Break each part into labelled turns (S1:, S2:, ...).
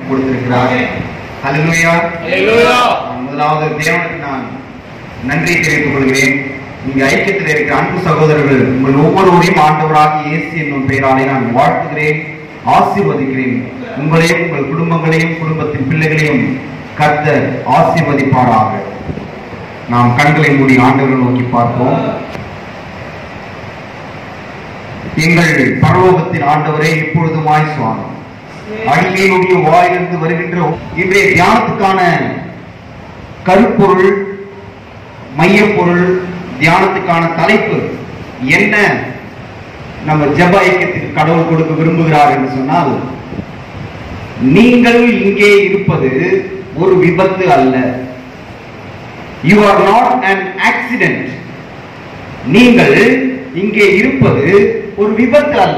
S1: கொடுத்திருக்கிறார் ஹalleluya
S2: Hallelujah.
S1: முதலாவது தேவனுக்கு நான் நன்றி தெரிவித்துக் கொள்கிறேன் இங்க ஐக்கியத்தில் இருக்கிற அன்பு சகோதரர்கள் உங்கள் ஒவ்வொருவரையும் ஆண்டவராக இயேசு என்னும் பெயராலே நான் வாழ்த்துகிறேன் ஆசீர்வதிக்கிறேன் உங்களையும் உங்கள் குடும்பங்களையும் குடும்பத்தின் பிள்ளைகளையும் கர்த்தர் ஆசீர்வதிப்பாராக நாம் கண்களை மூடி ஆண்டவரை நோக்கி பார்ப்போம் எங்கள் பரலோகத்தின் ஆண்டவரே இப்பொழுதுமாய் சுவாமி அடிமையினுடைய வாயிலிருந்து வருகின்ற இன்றைய தியானத்துக்கான கருப்பொருள் மையப்பொருள் தியானத்துக்கான தலைப்பு என்ன நம்ம ஜெப ஐக்கியத்துக்கு கடவுள் கொடுக்க விரும்புகிறார் என்று சொன்னால் நீங்கள் இங்கே இருப்பது ஒரு விபத்து அல்ல you are not an accident நீங்கள் இங்கே இருப்பது ஒரு விபத்து அல்ல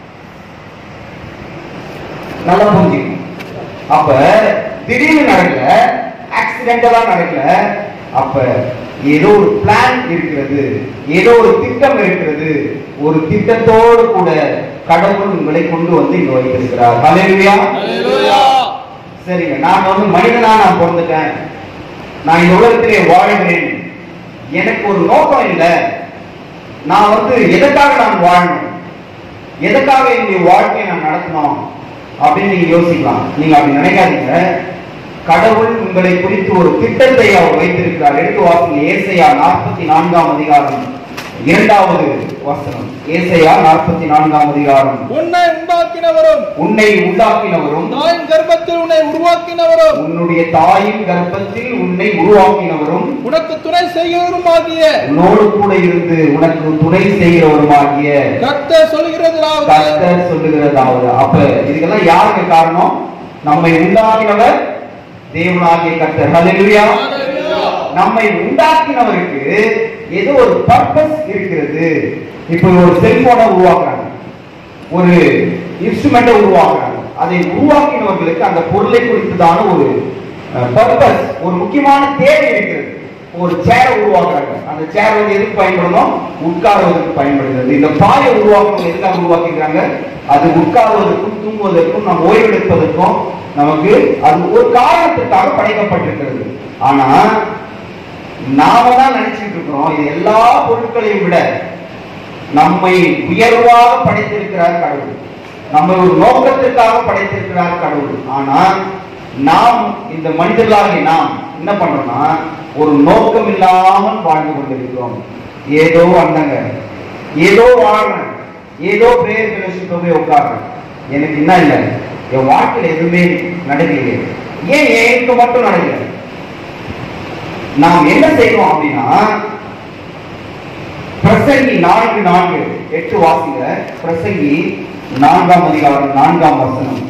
S1: நல்லா புரிஞ்சுக்கணும் அப்ப திடீர்னு நடக்கல ஆக்சிடென்டலா நடக்கல அப்ப ஏதோ ஒரு பிளான் இருக்கிறது ஏதோ ஒரு திட்டம் இருக்கிறது ஒரு திட்டத்தோடு கூட கடவுள் உங்களை கொண்டு வந்து இங்க வைத்திருக்கிறார் ஹalleluya
S2: Hallelujah.
S1: சரிங்க நான் வந்து மனிதனா நான் பிறந்துட்டேன் நான் இந்த உலகத்திலே வாழ்கிறேன் எனக்கு ஒரு நோக்கம் இல்லை நான் வந்து எதற்காக நான் வாழணும் எதற்காக என்னுடைய வாழ்க்கையை நான் நடத்தணும் அப்படின்னு நீங்க யோசிக்கலாம் நீங்க அப்படி நினைக்காதீங்க கடவுள் உங்களை குறித்து ஒரு திட்டத்தை அவர் வைத்திருக்கிறார் எடுத்து வாசிங்க ஏசையா நாற்பத்தி நான்காம் அதிகாரம் இரண்டாவது வசனம் ஏசையா நாற்பத்தி நான்காம் அதிகாரம்
S2: உன்னை உண்டாக்கினவரும்
S1: உன்னை உண்டாக்கினவரும்
S2: தாயின் கர்ப்பத்தில் உன்னை உருவாக்கினவரும்
S1: உன்னுடைய தாயின் கர்ப்பத்தில் உன்னை உருவாக்கினவரும்
S2: உனக்கு துணை செய்கிறவருமாகிய
S1: உன்னோடு கூட இருந்து உனக்கு துணை செய்கிறவருமாகிய
S2: கர்த்தர் சொல்கிறதாவது
S1: கர்த்தர் சொல்லுகிறதாவது அப்ப இதுக்கெல்லாம் யாருக்கு காரணம் நம்மை உண்டாக்கினவர் தேவனாகிய கர்த்தர் ஹalleluya நம்மை உண்டாக்கினவருக்கு ஏதோ ஒரு பர்பஸ் இருக்கிறது இப்போ ஒரு செல்போனை உருவாக்குறாங்க ஒரு இன்ஸ்ட்ருமெண்ட்டை உருவாக்குறாங்க அதை உருவாக்கினவர்களுக்கு அந்த பொருளை குறித்ததான ஒரு பர்பஸ் ஒரு முக்கியமான தேவை இருக்கிறது ஒரு சேரை உருவாக்குறாங்க அந்த சேர் வந்து எதுக்கு பயன்படணும் உட்காருவதற்கு பயன்படுகிறது இந்த பாயை உருவாக்குறவங்க எதுக்காக உருவாக்கிக்கிறாங்க அது உட்காருவதற்கும் தூங்குவதற்கும் நாம் ஓய்வெடுப்பதற்கும் நமக்கு அது ஒரு காரணத்துக்காக படைக்கப்பட்டிருக்கிறது ஆனா நாம தான் நினைச்சிட்டு இருக்கிறோம் இது எல்லா பொருட்களையும் விட நம்மை உயர்வாக படைத்திருக்கிறார் கடவுள் நம்மை ஒரு நோக்கத்திற்காக படைத்திருக்கிறார் கடவுள் ஆனா நாம் இந்த மனிதர்களாகிய நாம் என்ன பண்றோம்னா ஒரு நோக்கம் இல்லாமல் வாழ்ந்து கொண்டிருக்கிறோம் ஏதோ வந்தங்க ஏதோ வாழ்றேன் ஏதோ பிரேயர் ஃபெலோஷிப் போய் உட்கார்றேன் எனக்கு என்ன இல்லை என் வாழ்க்கையில எதுவுமே நடக்கலையே ஏன் எனக்கு மட்டும் நடக்கல நாம் என்ன செய்யணும் அப்படின்னா பிரசங்கி நான்கு நான்கு எட்டு வாசிங்க பிரசங்கி நான்காம் அதிகாரம் நான்காம் வசனம்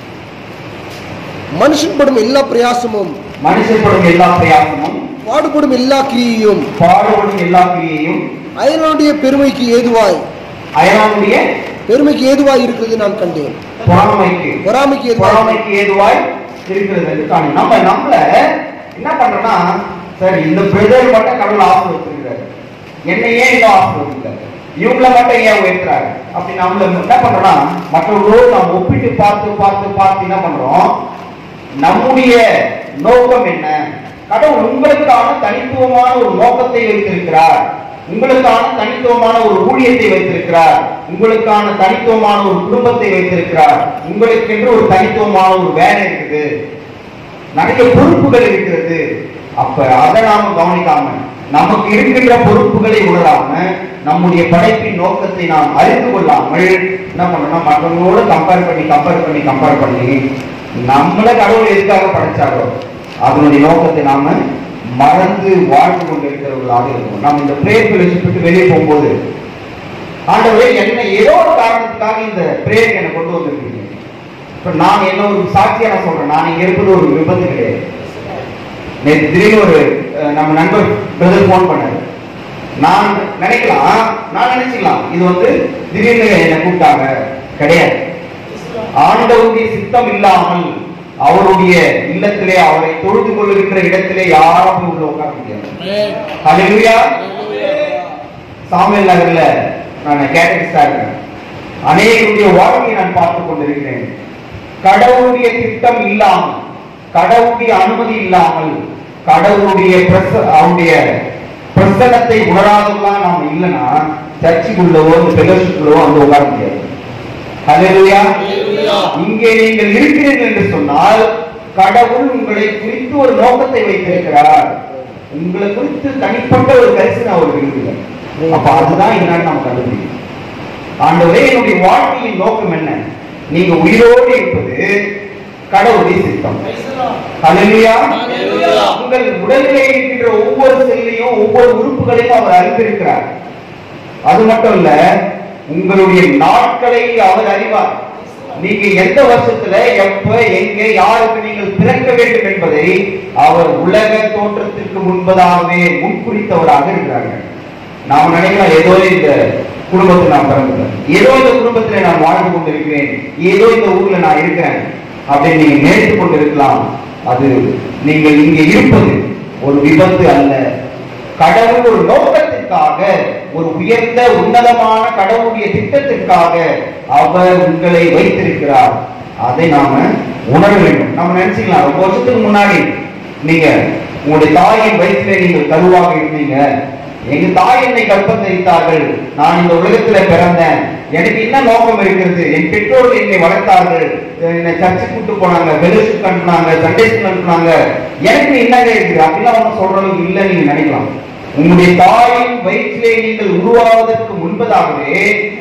S3: மனுஷன் படும் எல்லா பிரயாசமும்
S1: மனுஷப்படும் எல்லா பிரயாசமும்
S3: பாடுபடும் எல்லா கிரியையும்
S1: பாடுபடும் எல்லா கிரியையும்
S3: அயலனுடைய பெருமைக்கு ஏதுவாய்
S1: அயலானுடைய
S3: பெருமைக்கு ஏதுவாய் இருக்கிறது நான் கண்டேன்
S1: பொறாமைக்கு
S3: பொறாமைக்கு ஏதுவாய்
S1: பொறாமைக்கு ஏதுவாய் இருக்கிறது என்று காணும். நம்ம நம்மள என்ன பண்றோம்னா சரி இந்த பிரதர் மட்டும் கடவுள் ஆசீர்வதிச்சிருக்காரு என்னை ஏன் இந்த ஆசீர்வதிக்கல இவங்கள மட்டும் ஏன் உயர்த்துறாரு அப்படி நம்மள என்ன பண்றோம்னா மற்றவர்களோடு நாம் ஒப்பிட்டு பார்த்து பார்த்து பார்த்து என்ன பண்றோம் நம்முடைய நோக்கம் என்ன கடவுள் உங்களுக்கான தனித்துவமான ஒரு நோக்கத்தை வைத்திருக்கிறார் உங்களுக்கான தனித்துவமான ஒரு ஊழியத்தை வைத்திருக்கிறார் உங்களுக்கான தனித்துவமான ஒரு குடும்பத்தை வைத்திருக்கிறார் உங்களுக்கென்று ஒரு தனித்துவமான ஒரு வேலை இருக்குது நிறைய பொறுப்புகள் இருக்கிறது அப்ப அதை நாம கவனிக்காம நமக்கு இருக்கின்ற பொறுப்புகளை உணராம நம்முடைய படைப்பின் நோக்கத்தை நாம் அறிந்து கொள்ளாமல் என்ன பண்ணணும் மற்றவங்களோட கம்பேர் பண்ணி கம்பேர் பண்ணி கம்பேர் பண்ணி நம்மள கடவுள் எதுக்காக படைச்சாரோ அதனுடைய நோக்கத்தை நாம மறந்து வாழ்ந்து கொண்டிருக்கிறவர்களாக இருக்கும் நாம் இந்த பிரேயர் ஃபெலோஷிப் விட்டு வெளியே போகும்போது ஆண்டவரே என்ன ஏதோ ஒரு காரணத்துக்காக இந்த பிரேயருக்கு என்னை கொண்டு வந்திருக்கீங்க இப்ப நான் என்ன ஒரு சாட்சியா நான் சொல்றேன் நான் இங்க இருப்பது ஒரு விபத்து கிடையாது நேற்று திடீர்னு ஒரு அஹ், நம்ம நண்பர் பிரதர் ஃபோன் பண்ணாரு நான் நினைக்கலாம் நான் நினைச்சுக்கலாம் இது வந்து திடீர்னு என்னை கூப்பிட்டாங்க கிடையாது ஆண்டவருடைய சித்தம் இல்லாமல் அவருடைய இல்லத்திலே அவரை தொழுது கொள்ளுகின்ற இடத்திலே யாரும் போய் உள்ள உட்கார முடியாது ஹalleluya சாமியல் நகர்ல நான் கேட்டகிஸ்டா இருக்கேன் அநேகருடைய வாழ்க்கையை நான் பார்த்து கொண்டிருக்கிறேன் கடவுளுடைய திட்டம் இல்லாமல் கடவுளுடைய அனுமதி இல்லாமல் கடவுளுடைய பிரச அவருடைய பிரசனத்தை உணராதெல்லாம் நாம இல்லைன்னா சர்ச்சுக்குள்ளவோ பெலோஷிப்புள்ளவோ வந்து உட்கார முடியாது ஹalleluya இங்கே நீங்கள் இருக்கிறீர்கள் என்று சொன்னால் கடவுள் உங்களை குறித்து ஒரு நோக்கத்தை வைத்திருக்கிறார் உங்களை குறித்து தனிப்பட்ட ஒரு கரிசனை அவர் விரும்புகிறார் அப்ப அதுதான் என்னன்னு நாம் கண்டுபிடிக்கணும் ஆண்டவரே என்னுடைய வாழ்க்கையின் நோக்கம் என்ன நீங்க உயிரோடு இருப்பது கடவுளுடைய சித்தம் ஹalleluya உங்கள் உடலிலே இருக்கின்ற ஒவ்வொரு செல்லையும் ஒவ்வொரு உறுப்புகளையும் அவர் அறிந்திருக்கிறார் அது மட்டும் இல்ல உங்களுடைய நாட்களை அவர் அறிவார் நீங்க எந்த வருஷத்துல எப்ப எங்க யாருக்கு நீங்கள் பிறக்க வேண்டும் என்பதை அவர் உலக தோற்றத்திற்கு முன்பதாகவே முன்குறித்தவராக இருக்கிறார்கள் நாம் நினைக்கலாம் ஏதோ இந்த குடும்பத்தில் நான் பிறந்தேன் ஏதோ இந்த குடும்பத்தில் நான் வாழ்ந்து கொண்டிருக்கிறேன் ஏதோ இந்த ஊர்ல நான் இருக்கிறேன் அப்படின்னு நீங்க நினைத்துக் கொண்டிருக்கலாம் அது நீங்கள் இங்கே இருப்பது ஒரு விபத்து அல்ல கடவுள் ஒரு நோக்கத்திற்காக ஒரு உயர்ந்த உன்னதமான கடவுளுடைய திட்டத்திற்காக அவர் உங்களை வைத்திருக்கிறார் அதை நாம உணர வேண்டும் நம்ம நினைச்சுக்கலாம் ரொம்ப வருஷத்துக்கு முன்னாடி நீங்க உங்களுடைய தாயின் வயிற்றிலே நீங்கள் கருவாக இருந்தீங்க எங்க தாய் என்னை கற்பம் தரித்தார்கள் நான் இந்த உலகத்துல பிறந்தேன் எனக்கு என்ன நோக்கம் இருக்கிறது என் பெற்றோர்கள் என்னை வளர்த்தார்கள் என்னை சர்ச்சுக்கு கூட்டு போனாங்க பெலோஷிப் அனுப்புனாங்க சண்டே ஸ்கூல் அனுப்புனாங்க எனக்கு என்னங்க இருக்குது அப்படிலாம் ஒன்றும் சொல்ற அளவுக்கு இல்லை நீங்க நினைக்கலாம் உங்களுடைய தாயின் வயிற்றிலே நீங்கள் உருவாவதற்கு முன்பதாகவே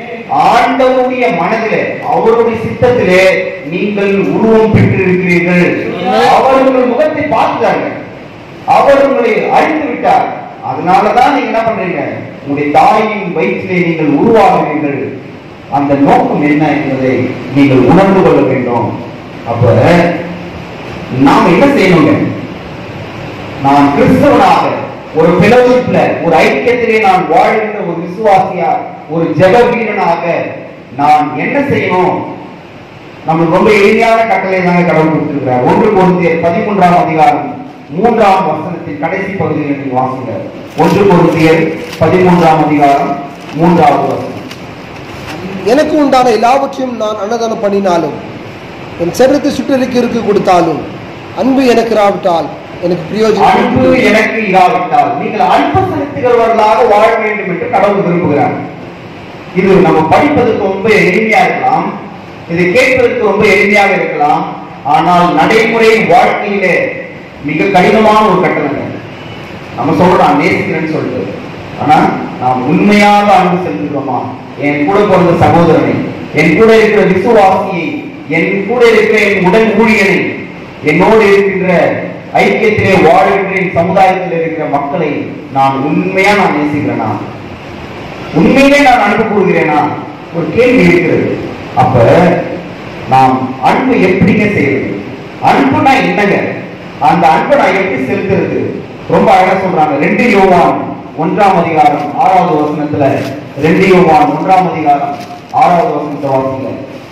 S1: ஆண்டவருடைய மனதிலே அவருடைய சித்தத்திலே நீங்கள் உருவம் பெற்றிருக்கிறீர்கள் அவர் உங்கள் முகத்தை பார்த்தார்கள் அவர் உங்களை அழித்து விட்டார் அதனாலதான் நீங்க என்ன பண்றீங்க உங்களுடைய தாயின் வயிற்றிலே நீங்கள் உருவாகிறீர்கள் அந்த நோக்கம் என்ன என்பதை நீங்கள் உணர்ந்து கொள்ள வேண்டும் அப்ப நாம் என்ன செய்யணுங்க நான் கிறிஸ்தவனாக ஒரு பிளவுல ஒரு ஐக்கியத்திலே நான் வாழ்கின்ற ஒரு விசுவாசியா ஒரு ஜெப வீரனாக நான் என்ன செய்யணும் நமக்கு ரொம்ப எளிமையான கட்டளை தாங்க கடவுள் கொடுத்திருக்கிறார் ஒன்று பொருந்தியர் பதிமூன்றாம் அதிகாரம் மூன்றாம் வசனத்தின் கடைசி பகுதியில் நீங்கள் வாசிங்க ஒன்று பொருந்தியர் பதிமூன்றாம் அதிகாரம் மூன்றாவது வசனம்
S3: எனக்கு உண்டான எல்லாவற்றையும் நான் அன்னதானம் பண்ணினாலும் என் சரீரத்தை சுற்றறிக்கைக்கு கொடுத்தாலும் அன்பு எனக்கு இராவிட்டால் எனக்கு பிரயோஜனம்
S1: அன்பு எனக்கு இல்லாவிட்டால் நீங்கள் அன்பு செலுத்துகிறவர்களாக வாழ வேண்டும் என்று கடவுள் விரும்புகிறார் இது நம்ம படிப்பதற்கு ரொம்ப எளிமையா இருக்கலாம் இதை கேட்பதற்கு ரொம்ப எளிமையாக இருக்கலாம் ஆனால் நடைமுறை வாழ்க்கையிலே மிக கடினமான ஒரு கட்டளை நம்ம சொல்றோம் நேசிக்கிறேன்னு சொல்லிட்டு ஆனா நாம் உண்மையாக அன்பு செலுத்துகிறோமா என் கூட பிறந்த சகோதரனை என் கூட இருக்கிற விசுவாசியை என் கூட இருக்கிற என் உடன் ஊழியனை என்னோடு இருக்கின்ற ஐக்கியத்திலே வாழ்கின்ற என் சமுதாயத்தில் இருக்கிற மக்களை நான் உண்மையா நான் நேசிக்கிறேனா உண்மையிலே நான் அன்பு கூறுகிறேனா ஒரு கேள்வி இருக்கிறது அப்ப நாம் அன்பு எப்படிங்க செய்யறது அன்புனா என்னங்க அந்த அன்பை நான் எப்படி செலுத்துறது ரொம்ப அழகா சொல்றாங்க ரெண்டு யோவான் ஒன்றாம் அதிகாரம் ஆறாவது வசனத்துல ரெண்டு யோவான் ஒன்றாம் அதிகாரம் ஆறாவது வசனத்தை வாசிங்க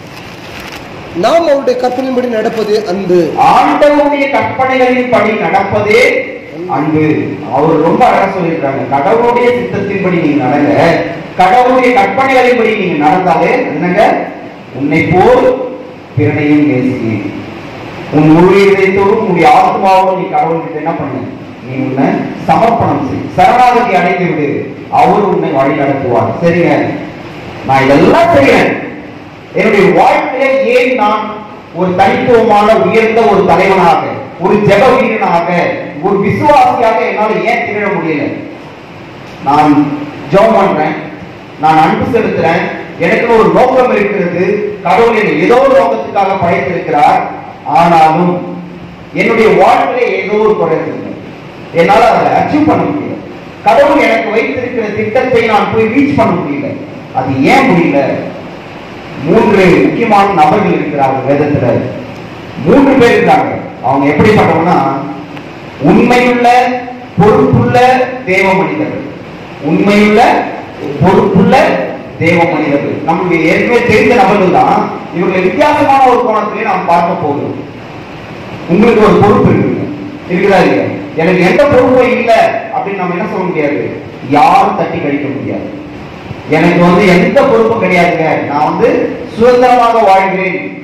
S3: நாம் அவருடைய கற்பனையின்படி நடப்பது அன்பு
S1: ஆண்டவருடைய கற்பனைகளின் படி நடப்பதே அன்பு அவர் ரொம்ப அழகா சொல்லியிருக்காங்க கடவுளுடைய சித்தத்தின்படி நீங்க நடங்க கடவுளுடைய கற்பனைகளின்படி நீங்க நடந்தாலே என்னங்க உன்னை போல் பிறனையும் நேசி உன் முழு இதயத்தோடும் உன்னுடைய ஆத்மாவோடும் நீ கடவுள்கிட்ட என்ன பண்ணு நீ உன்னை சமர்ப்பணம் செய் சரணாகதி அடைந்து விடு அவர் உன்னை வழி நடத்துவார் சரிங்க நான் இதெல்லாம் செய்யறேன் என்னுடைய வாழ்க்கையில ஏன் நான் ஒரு தனித்துவமான உயர்ந்த ஒரு தலைவனாக ஒரு ஜெப வீரனாக ஒரு விசுவாசியாக என்னால ஏன் திகழ முடியல நான் ஜெபம் பண்றேன் நான் அன்பு செலுத்துறேன் எனக்கு ஒரு நோக்கம் இருக்கிறது கடவுள் என்னை ஏதோ ஒரு நோக்கத்துக்காக படைத்திருக்கிறார் ஆனாலும் என்னுடைய வாழ்க்கையில ஏதோ ஒரு குறை இருக்கு என்னால அதை அச்சீவ் பண்ண முடியல கடவுள் எனக்கு வைத்திருக்கிற திட்டத்தை நான் போய் ரீச் பண்ண முடியல அது ஏன் முடியல மூன்று முக்கியமான நபர்கள் இருக்கிறாங்க வேதத்துல மூன்று பேர் இருக்காங்க அவங்க எப்படிப்பட்டவங்கன்னா உண்மையுள்ள பொறுப்புள்ள தேவ மனிதர்கள் உண்மையுள்ள பொறுப்புள்ள தேவ மனிதர்கள் நம்மளுடைய ஏற்கனவே தெரிந்த நபர்கள் தான் இவர்களை வித்தியாசமான ஒரு கோணத்திலே நாம் பார்க்க போகிறோம் உங்களுக்கு ஒரு பொறுப்பு இருக்குங்க இருக்குதா இல்லையா எனக்கு எந்த பொறுப்பும் இல்லை அப்படின்னு நம்ம என்ன சொல்ல முடியாது யாரும் தட்டி கழிக்க முடியாது எனக்கு வந்து எந்த பொறுப்பும் கிடையாதுங்க நான் வந்து சுதந்திரமாக வாழ்கிறேன்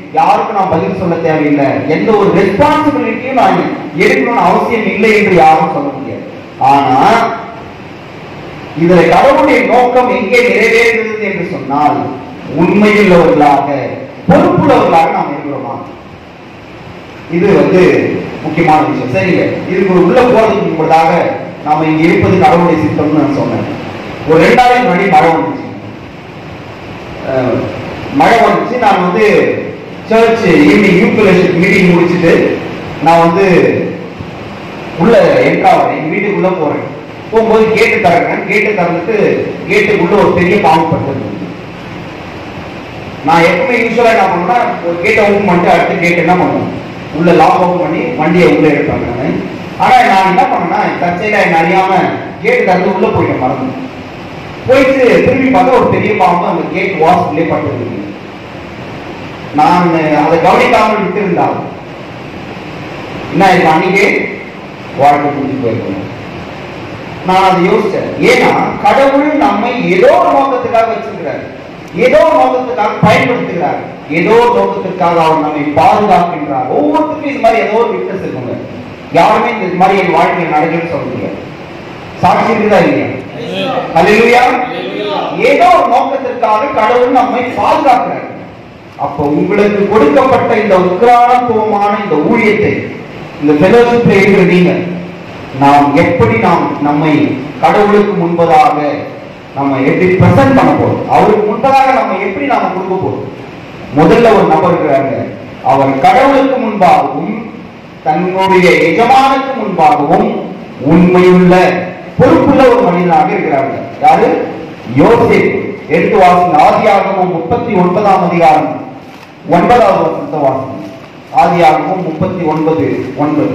S1: யாருக்கும் நான் பதில் சொல்ல தேவையில்லை எந்த ஒரு ரெஸ்பான்சிபிலிட்டியும் நான் எடுக்கணும்னு அவசியம் இல்லை என்று யாரும் சொல்ல முடியாது ஆனா இதுல கடவுளுடைய நோக்கம் எங்கே நிறைவேறுகிறது என்று சொன்னால் உண்மையுள்ளவர்களாக பொறுப்புள்ளவர்களாக நாம் இருக்கிறோமா இது வந்து முக்கியமான விஷயம் சரிங்க இதுக்கு ஒரு உள்ள போறதுக்கு முன்பதாக நாம இங்க இருப்பது கடவுளுடைய சித்தம்னு நான் சொன்னேன் ஒரு ரெண்டாயிரம் முன்னாடி மழை வந்துச்சு அஹ், மழை வந்துச்சு நான் வந்து சர்ச் ஈவினிங் யூபிலேஷன் மீட்டிங் முடிச்சுட்டு நான் வந்து உள்ள என்ட்ரா வரேன் எங்க வீட்டுக்குள்ள போறேன் போகும்போது கேட்டு திறக்கிறேன் கேட்டு திறந்துட்டு கேட்டுக்குள்ள ஒரு பெரிய பாம்பு படுத்து நான் எப்பவுமே யூஸ்வலா என்ன பண்ணுவேன்னா ஒரு கேட்டை ஓப்பன் பண்ணிட்டு அடுத்து கேட் என்ன பண்ணுவேன் உள்ள லாக் ஓப்பன் பண்ணி வண்டியை உள்ள எடுப்பாங்க நானு. ஆனா நான் என்ன பண்ணேன்னா தற்செயலா என்ன அறியாம கேட்டு திறந்து உள்ள போயிட்டேன் மறந்து போயிட்டு திரும்பி பார்த்தா ஒரு பெரிய பாம்பு அந்த கேட் வாசல்லே படுத்துருக்கு நான் அதை கவனிக்காமல் விட்டிருந்தால் என்ன ஆயிருக்கு அன்னைக்கு வாழ்க்கை முடிஞ்சு போயிருக்கணும் நான் அதை யோசிச்சேன் ஏன்னா கடவுள் நம்மை ஏதோ ஒரு நோக்கத்துக்காக வச்சிருக்கிறார் ஏதோ ஒரு நோக்கத்துக்காக பயன்படுத்துகிறார் ஏதோ ஒரு நோக்கத்திற்காக அவர் நம்மை பாதுகாக்கின்றார் ஒவ்வொருத்தருக்கும் இது மாதிரி ஏதோ ஒரு விட்னஸ் இருக்குங்க யாருமே இந்த மாதிரி என் வாழ்க்கையில் நடக்குன்னு சொல்ல முடியாது சாட்சி இருக்குதா இல்லையா அல்லேலூயா ஏதோ ஒரு நோக்கத்திற்காக கடவுள் நம்மை பாதுகாக்கிறார் அப்போ உங்களுக்கு கொடுக்கப்பட்ட இந்த உக்ரானத்துவமான இந்த ஊழியத்தை இந்த ஃபெலோஷிப்ல இருக்கிற நீங்க நாம் எப்படி நாம் நம்மை கடவுளுக்கு முன்பதாக நம்ம எப்படி பிரசன்ட் பண்ண போறோம் அவருக்கு முன்பதாக நம்ம எப்படி நாம கொடுக்க போறோம் முதல்ல ஒரு நபர் இருக்கிறாங்க அவர் கடவுளுக்கு முன்பாகவும் தன்னுடைய எஜமானுக்கு முன்பாகவும் உண்மையுள்ள பொறுப்புள்ள ஒரு மனிதனாக இருக்கிறாங்க யாரு யோசேப் எடுத்து வாசிங்க ஆதியாகமம் முப்பத்தி ஒன்பதாம் அதிகாரம் ஒன்பதாவது வசனத்தை வாசிங்க ஆதியாகமம் முப்பத்தி ஒன்பது ஒன்பது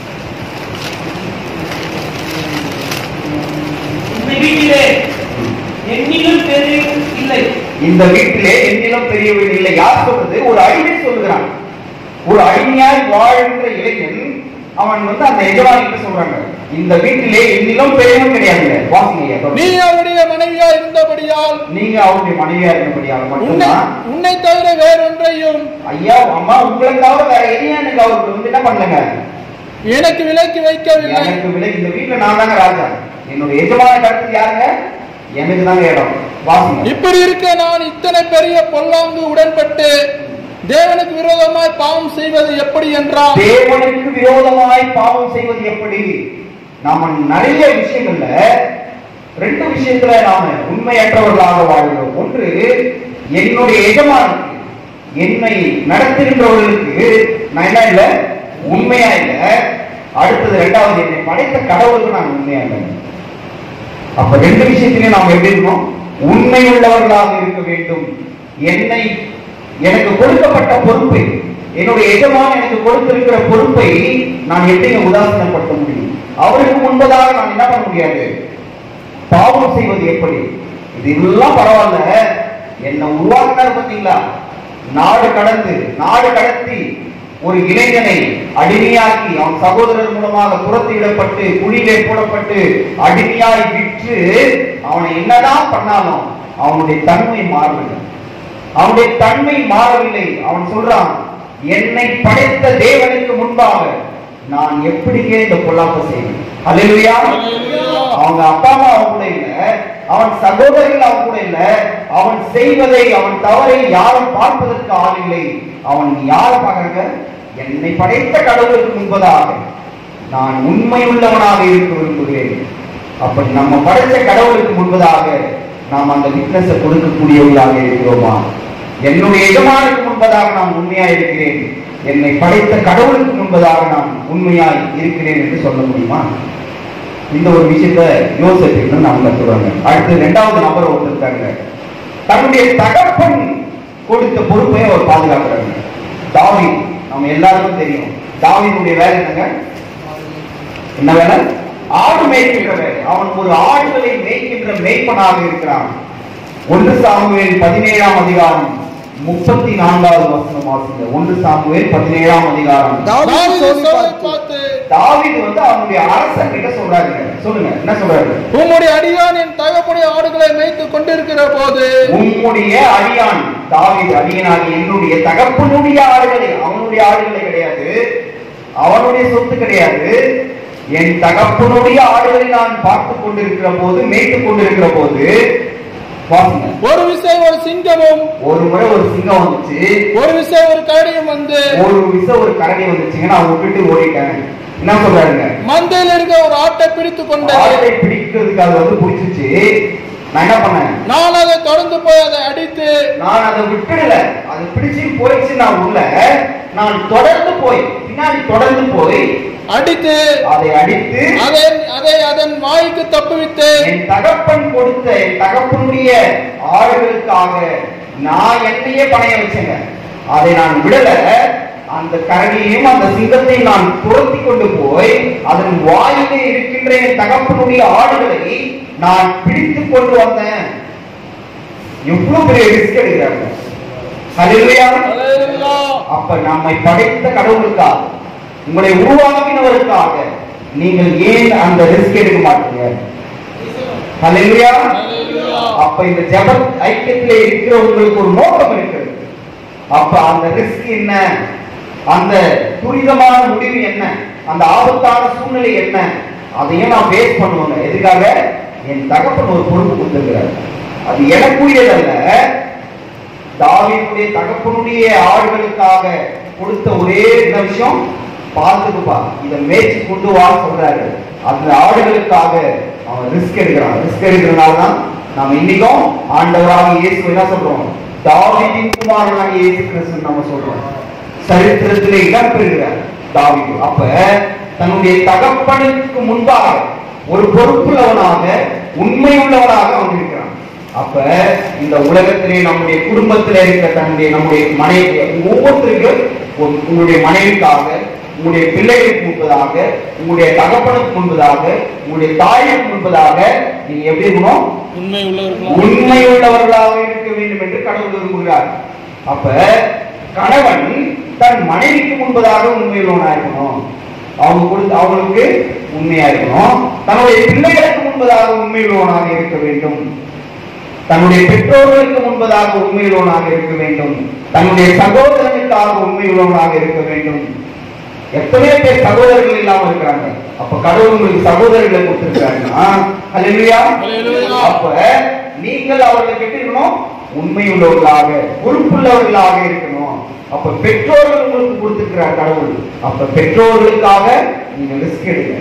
S4: இந்த வீட்டிலே என்னிலும் பெரிய இல்லை
S1: இந்த வீட்டிலே என்னிலும் பெரியவன் இல்லை யார் சொல்றது ஒரு அடிமை சொல்லுகிறான் ஒரு அடிமையாய் வாழ்கின்ற இளைஞன் அவன் வந்து அந்த எஜமானிக்கு சொல்றாங்க இந்த வீட்டிலே என்னிலும் பெரியவன் கிடையாது வாசிங்க ஐயா,
S2: நீ
S1: தொடர்ந்து.
S2: அவருடைய மனைவியா இருந்தபடியால்
S1: நீங்க அவருடைய மனைவியா இருந்தபடியாக
S2: உன்னை
S1: மட்டும்தான்
S2: உன்னை தவிர வேறொன்றையும்
S1: ஐயா அம்மா உங்களை தவிர வேற எதையும் எனக்கு அவருக்கு வந்து என்ன பண்ணுங்க
S2: எனக்கு விலக்கி வைக்கவில்லை
S1: எனக்கு விலை இந்த வீட்டுல நான் தாங்க ராஜா என்னுடைய எஜமான கருத்து யாருங்க எனக்கு தாங்க இடம் வாசிங்க
S2: இப்படி இருக்க நான் இத்தனை பெரிய பொல்லாங்கு உடன்பட்டு தேவனுக்கு விரோதமாய் பாவம் செய்வது எப்படி என்றால்
S1: தேவனுக்கு விரோதமாய் பாவம் செய்வது எப்படி நாம நிறைய விஷயங்கள்ல ரெண்டு விஷயத்துல நாம உண்மையற்றவர்களாக வாழ்கிறோம் ஒன்று என்னுடைய எஜமானுக்கு என்னை நடத்துகின்றவர்களுக்கு நான் என்ன இல்ல உண்மையா இல்ல அடுத்தது ரெண்டாவது என்னை படைத்த கடவுளுக்கு நான் உண்மையா இல்லை அப்ப ரெண்டு விஷயத்திலையும் நாம் எப்படி இருக்கணும் உண்மை உள்ளவர்களாக இருக்க வேண்டும் என்னை எனக்கு கொடுக்கப்பட்ட பொறுப்பை என்னுடைய எஜமான் எனக்கு கொடுத்திருக்கிற பொறுப்பை நான் எப்படி உதாசீனப்படுத்த முடியும் அவருக்கு முன்பதாக நான் என்ன பண்ண முடியாது பாவம் செய்வது எப்படி இது எல்லாம் பரவாயில்ல என்ன உருவாக்கினார் பார்த்தீங்களா நாடு கடந்து நாடு கடத்தி ஒரு இளைஞனை அடிமையாக்கி அவன் சகோதரர் மூலமாக துரத்திவிடப்பட்டு குழியிலே போடப்பட்டு அடிமையாய் விற்று அவனை என்னதான் பண்ணாலும் அவனுடைய தன்மை மாறவில்லை அவனுடைய தன்மை மாறவில்லை அவன் சொல்றான் என்னை படைத்த தேவனுக்கு முன்பாக நான் எப்படிங்க இந்த பொல்லாப்ப செய்வேன் அல்லேலூயா அவங்க அப்பா அம்மா அவன் கூட இல்ல அவன் சகோதரர்கள் அவன் கூட இல்ல அவன் செய்வதை அவன் தவறை யாரும் பார்ப்பதற்கு ஆள் இல்லை அவன் யாரை பார்க்கறாங்க என்னை படைத்த கடவுளுக்கு முன்பதாக நான் உண்மை உள்ளவனாக இருக்க விரும்புகிறேன் அப்படி நம்ம படைத்த கடவுளுக்கு முன்பதாக நாம் அந்த விட்னஸை கொடுக்கக்கூடியவர்களாக இருக்கிறோமா என்னுடைய எஜமானுக்கு முன்பதாக நான் உண்மையா இருக்கிறேன் என்னை படைத்த கடவுளுக்கு முன்பதாக நான் உண்மையாய் இருக்கிறேன் என்று சொல்ல முடியுமா இந்த ஒரு விஷயத்த யோசிப்பு நாம் கத்துவாங்க அடுத்து இரண்டாவது நபர் ஒருத்தர் இருக்காங்க தன்னுடைய தகப்பன் கொடுத்த பொறுப்பை அவர் பாதுகாக்கிறாங்க தாவி நம்ம எல்லாருக்கும் தெரியும் தாவினுடைய வேலை என்னங்க என்ன வேலை ஆடு மேய்க்கின்ற வேலை அவன் ஒரு ஆடுகளை மேய்க்கின்ற மேய்ப்பனாக இருக்கிறான் ஒன்று சாமுவேல் பதினேழாம் அதிகாரம் முப்பத்தி நான்காவது வசனம் வாசிங்க ஒன்று சாமுவேல் பதினேழாம் அதிகாரம்
S3: தாவீது
S2: தாவீது
S3: சவுலை
S2: சவுலை
S3: பார்த்து,
S2: பார்த்து
S1: தாவீது வந்து அவனுடைய அரசன் கிட்ட சொல்றாரு சொல்லுங்க என்ன சொல்றாரு
S2: உம்முடைய அடியான் என் தகப்பனுடைய ஆடுகளை மேய்த்து கொண்டிருக்கிற போது
S1: உம்முடைய அடியான் தாவீது அடியனாகி என்னுடைய தகப்பனுடைய ஆடுகளை அவனுடைய ஆடுகளை கிடையாது அவனுடைய சொத்து கிடையாது என் தகப்பனுடைய ஆடுகளை நான் பார்த்து கொண்டிருக்கிற போது மேய்த்துக் கொண்டிருக்கிற போது வாசிங்க
S2: ஒரு விசை ஒரு சிங்கமும்
S1: ஒரு முறை ஒரு சிங்கம் வந்துச்சு
S2: ஒரு விசை ஒரு கரடியும் வந்து
S1: ஒரு விச ஒரு கரடி வந்துச்சுங்க நான் விட்டுட்டு ஓடிட்டேன் என்ன சொல்றாருங்க
S2: மந்தையில் இருக்க ஒரு ஆட்டை பிடித்து கொண்டது
S1: ஆட்டை பிடிக்கிறதுக்கு அது வந்து பிடிச்சிச்சு நான் என்ன பண்ணேன்
S2: நான் அதை தொடர்ந்து போய் அதை அடித்து
S1: நான் அதை விட்டுடல அது பிடிச்சு போயிடுச்சு நான் உள்ள நான் தொடர்ந்து போய் பின்னாடி தொடர்ந்து போய்
S2: அடித்து
S1: அதை அடித்து
S2: அதை அதை அதன் வாய்க்கு தப்புவித்து
S1: என் தகப்பன் கொடுத்த என் தகப்பனுடைய ஆடுகளுக்காக நான் என்னையே பணைய வச்சேங்க அதை நான் விடல அந்த கரடியையும் அந்த சிங்கத்தையும் நான் துரத்தி கொண்டு போய் அதன் வாயிலே இருக்கின்ற என் தகப்பனுடைய ஆடுகளை நான் பிடித்து கொண்டு வந்தேன் எவ்வளவு பெரிய ரிஸ்க் எடுக்கிறாங்க ஹalleluya
S2: அல்லேலூயா.
S1: அப்ப நம்மை படைத்த கடவுளுக்காக உங்களை உருவாக்கினவருக்காக நீங்கள் ஏன் அந்த ரிஸ்க் எடுக்க மாட்டீங்க ஹalleluya
S2: அல்லேலூயா.
S1: அப்ப இந்த ஜெப ஐக்கியத்திலே இருக்கிற உங்களுக்கு ஒரு நோக்கம் இருக்கிறது அப்ப அந்த ரிஸ்க் என்ன அந்த துரிதமான முடிவு என்ன அந்த ஆபத்தான சூழ்நிலை என்ன அதையும் நான் பேஸ் பண்ணுவேங்க எதுக்காக என் தகப்பன் ஒரு பொறுப்பு கொடுத்திருக்கிறார் அது எனக்குரியதல்ல தாவீதுடைய தகப்பனுடைய ஆடுகளுக்காக கொடுத்த ஒரே இந்த விஷயம் பார்த்துக்குப்பா இதை மேய்ச்சி கொண்டு வா சொல்றாரு அந்த ஆடுகளுக்காக அவன் ரிஸ்க் எடுக்கிறான் ரிஸ்க் எடுக்கிறதுனால தான் நாம இன்னைக்கும் ஆண்டவராக இயேசு என்ன சொல்றோம் தாவீதின் குமாரனாக இயேசு கிறிஸ்து நம்ம சொல்றோம் சரித்திரத்திலே இடம் பெறுகிறார் தாவீது அப்ப தன்னுடைய தகப்பனுக்கு முன்பாக ஒரு பொறுப்புள்ளவனாக உண்மை உள்ளவனாக அவன் இருக்கிறான் அப்ப இந்த உலகத்திலே நம்முடைய குடும்பத்திலே இருக்கிற தன்னுடைய நம்முடைய மனைவி ஒவ்வொருத்தருக்கும் உங்க- உங்களுடைய மனைவிக்காக உங்களுடைய பிள்ளைகளுக்கு முன்பதாக உங்களுடைய தகப்பனுக்கு முன்பதாக உங்களுடைய தாய்க்கு முன்பதாக நீங்க எப்படி இருக்கணும்
S2: உண்மை உள்ளவர்களா
S1: உண்மை உள்ளவர்களாக இருக்க வேண்டும் என்று கடவுள் விரும்புகிறார் அப்ப கணவன் தன் மனைவிக்கு முன்பதாக உண்மையுள்ளவனா இருக்கணும் அவங்க கொடுத்து அவங்களுக்கு உண்மையா இருக்கணும் தன்னுடைய பிள்ளைகளுக்கு முன்பதாக உண்மையுள்ளவனாக இருக்க வேண்டும் தன்னுடைய பெற்றோர்களுக்கு முன்பதாக உண்மையுள்ளவனாக இருக்க வேண்டும் தன்னுடைய சகோதரனுக்காக உண்மையுள்ளவனாக இருக்க வேண்டும் எத்தனையோ பேர் சகோதரர்கள் இல்லாம இருக்கிறாங்க அப்ப கடவுள் உங்களுக்கு சகோதரர்களை கொடுத்திருக்காருன்னா ஹalleluya
S2: ஹalleluya.
S1: அப்ப நீங்கள் அவர்களுக்கு எப்படி இருக்கணும் உண்மை உள்ளவர்களாக பொறுப்புள்ளவர்களாக இருக்கணும் அப்ப பெற்றோர்கள் உங்களுக்கு கொடுத்திருக்கிறார் கடவுள் அப்ப பெற்றோர்களுக்காக நீங்க ரிஸ்க் எடுங்க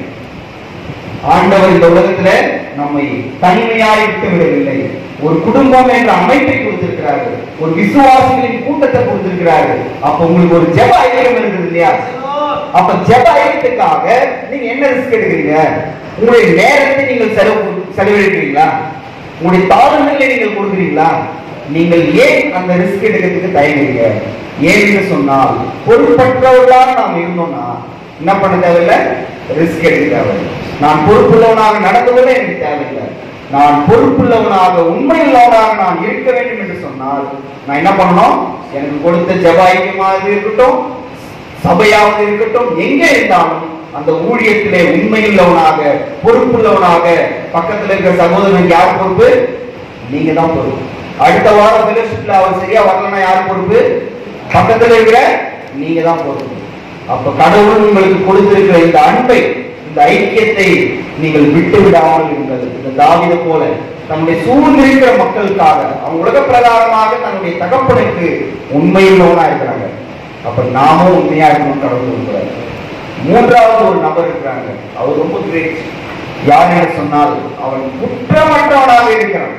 S1: ஆண்டவர் இந்த உலகத்துல நம்மை தனிமையாய் விட்டு விடவில்லை ஒரு குடும்பம் என்ற அமைப்பை கொடுத்திருக்கிறாரு ஒரு விசுவாசிகளின் கூட்டத்தை கொடுத்திருக்கிறாரு அப்ப உங்களுக்கு ஒரு ஜெப ஐக்கியம் இருக்குது இல்லையா அப்ப ஜெப ஐக்கியத்துக்காக நீங்க என்ன ரிஸ்க் எடுக்கிறீங்க உங்களுடைய நேரத்தை நீங்கள் செலவு செலவழிக்கிறீங்களா உங்களுடைய தாழ்நிலை நீங்கள் கொடுக்குறீங்களா நீங்கள் ஏன் அந்த ரிஸ்க் எடுக்கிறதுக்கு தயங்குறீங்க ஏன்னு சொன்னால் பொறுப்பற்றவர்களாக நாம் இருந்தோம்னா என்ன பண்ண தேவையில்லை ரிஸ்க் எடுக்க தேவையில்லை நான் பொறுப்புள்ளவனாக நடந்துவதே எனக்கு தேவையில்லை நான் பொறுப்புள்ளவனாக உண்மையுள்ளவனாக நான் இருக்க வேண்டும் என்று சொன்னால் நான் என்ன பண்ணணும் எனக்கு கொடுத்த ஜெப ஐக்கியமாக இருக்கட்டும் சபையாவது இருக்கட்டும் எங்கே இருந்தாலும் அந்த ஊழியத்திலே உண்மையுள்ளவனாக பொறுப்புள்ளவனாக பக்கத்துல இருக்கிற சகோதரனுக்கு யார் பொறுப்பு நீங்க தான் பொறுப்பு அடுத்த வாரம் ஃபெலோஷிப்ல அவர் சரியா வரலன்னா யார் பொறுப்பு பக்கத்துல இருக்கிற நீங்க தான் பொறுப்பு அப்ப கடவுள் உங்களுக்கு கொடுத்திருக்கிற இந்த அன்பை இந்த ஐக்கியத்தை நீங்கள் விட்டு விடாமல் இருங்கள் இந்த தாவித போல தன்னுடைய சூழ்ந்திருக்கிற மக்களுக்காக அவங்க உலக பிரகாரமாக தன்னுடைய தகப்பனுக்கு உண்மையுள்ளவனா இருக்கிறாங்க அப்ப நாமும் உண்மையா இருக்கணும் கடவுள் இருக்கிறார் மூன்றாவது ஒரு நபர் இருக்கிறாங்க அவர் ரொம்ப கிரேட் யார் என்று சொன்னால் அவன் குற்றமற்றவனாக இருக்கிறான்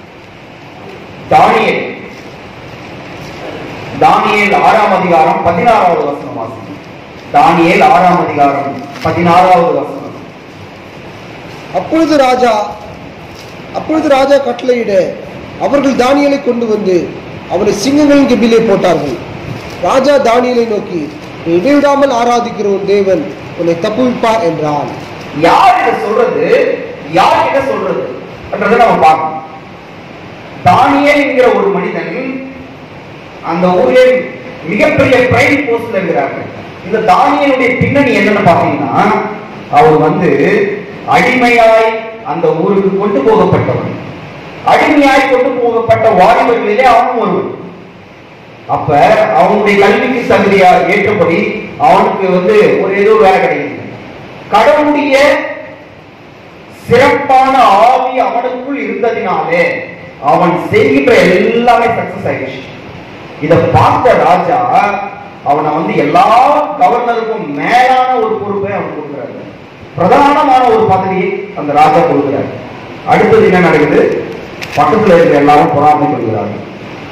S1: தானியேல் தானியேல் ஆறாம் அதிகாரம் பதினாறாவது வசனம் வாசிக்கும் தானியேல் ஆறாம் அதிகாரம் பதினாறாவது வசனம்
S3: அப்பொழுது ராஜா அப்பொழுது ராஜா கட்டளையிட அவர்கள் தானியலை கொண்டு வந்து அவனை சிங்கங்களின் கெபிலே போட்டார்கள் ராஜா தானியலை நோக்கி நீ இடைவிடாமல் ஆராதிக்கிற உன் தேவன் உன்னை தப்புவிப்பார் என்றான்
S1: யார் இதை சொல்றது யார் கிட்ட சொல்றது என்றதை நம்ம பார்க்கணும் தானியேல் என்கிற ஒரு மனிதன் அந்த ஊரிலே மிகப்பெரிய பிரைம் போஸ்ட்ல இருக்கிறாங்க இந்த தானியனுடைய பின்னணி என்னன்னு பாத்தீங்கன்னா அவர் வந்து அடிமையாய் அந்த ஊருக்கு கொண்டு போகப்பட்டவன் அடிமையாய் கொண்டு போகப்பட்ட வாலிபர்களிலே அவனும் ஒருவன் அப்ப அவனுடைய கல்விக்கு தகுதியா ஏற்றபடி அவனுக்கு வந்து ஒரு ஏதோ வேலை கிடைக்குது கடவுளுடைய சிறப்பான ஆவி அவனுக்குள் இருந்ததினாலே அவன் செய்கின்ற எல்லாமே சக்சஸ் ஆயிடுச்சு இத பார்த்த ராஜா அவனை வந்து எல்லா கவர்னருக்கும் மேலான ஒரு பொறுப்பை அவன் கொடுக்கிறாரு பிரதானமான ஒரு பதவியை அந்த ராஜா கொடுக்கிறார் அடுத்தது என்ன நடக்குது பக்கத்துல இருக்கிற எல்லாரும் பொறாமை கொள்கிறார்கள்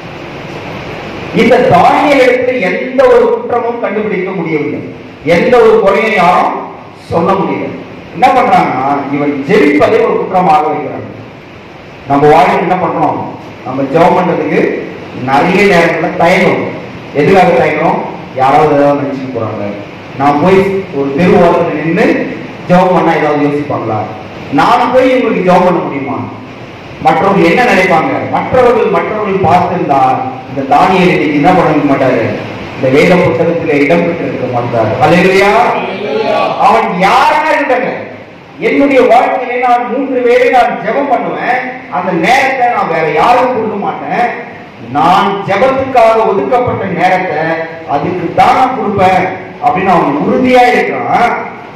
S1: இந்த தானியலுக்கு எந்த ஒரு குற்றமும் கண்டுபிடிக்க முடியவில்லை எந்த ஒரு குறையை யாரும் சொல்ல முடியல என்ன பண்றாங்கன்னா இவன் ஜெபிப்பதை ஒரு குற்றமாக வைக்கிறாங்க நம்ம வாழ்க்கை என்ன பண்றோம் நம்ம ஜெபம் பண்றதுக்கு நிறைய நேரத்துல தயங்கும் எதுக்காக தயங்கும் யாராவது ஏதாவது நினைச்சுட்டு போறாங்க நான் போய் ஒரு தெரு ஓரத்துல நின்று ஜெபம் பண்ணா ஏதாவது யோசிப்பாங்களா நான் போய் இவங்களுக்கு ஜெபம் பண்ண முடியுமா மற்றவர்கள் என்ன நினைப்பாங்க மற்றவர்கள் மற்றவர்கள் பார்த்திருந்தால் இந்த தானியல் இன்னைக்கு என்ன பண்ண மாட்டாரு இந்த வேத புத்தகத்திலே இடம் பெற்றிருக்க மாட்டார் அல்லையா அவன் யாரா இருக்காங்க என்னுடைய வாழ்க்கையிலே நான் மூன்று வேளை நான் ஜெபம் பண்ணுவேன் அந்த நேரத்தை நான் வேற யாருக்கும் கொடுக்க மாட்டேன் நான் ஜெபத்துக்காக ஒதுக்கப்பட்ட நேரத்தை அதுக்கு தான் நான் கொடுப்பேன் அப்படின்னு அவன் உறுதியா இருக்கிறான்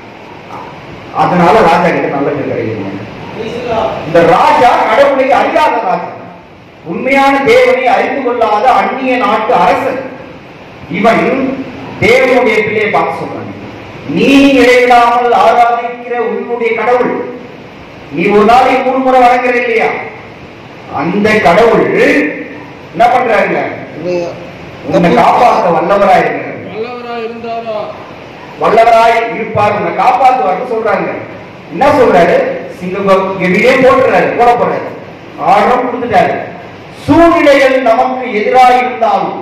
S1: அதனால ராஜா கிட்ட நல்ல பேர் கிடைக்குங்க இந்த ராஜா கடவுளை அறியாத ராஜா உண்மையான தேவனை அறிந்து கொள்ளாத அந்நிய நாட்டு அரசன் இவன் தேவனுடைய பிள்ளையை பார்த்து சொல்றான் நீ இடைவிடாமல் ஆராதிக்கிற உன்னுடைய கடவுள் நீ ஒரு நாளைக்கு மூணு முறை வணங்குற இல்லையா அந்த கடவுள் என்ன பண்றாங்க உன்னை காப்பாற்ற வல்லவரா இருக்கிறார்
S2: வல்லவரா இருந்தாரா
S1: வல்லவராய் இருப்பார் உன்னை காப்பாற்றுவார்னு சொல்றாங்க என்ன சொல்றாரு சிங்கம் கெவிலே போட்டுறாரு போட போறாரு ஆர்டர் கொடுத்துட்டாரு சூழ்நிலைகள் நமக்கு எதிராக இருந்தாலும்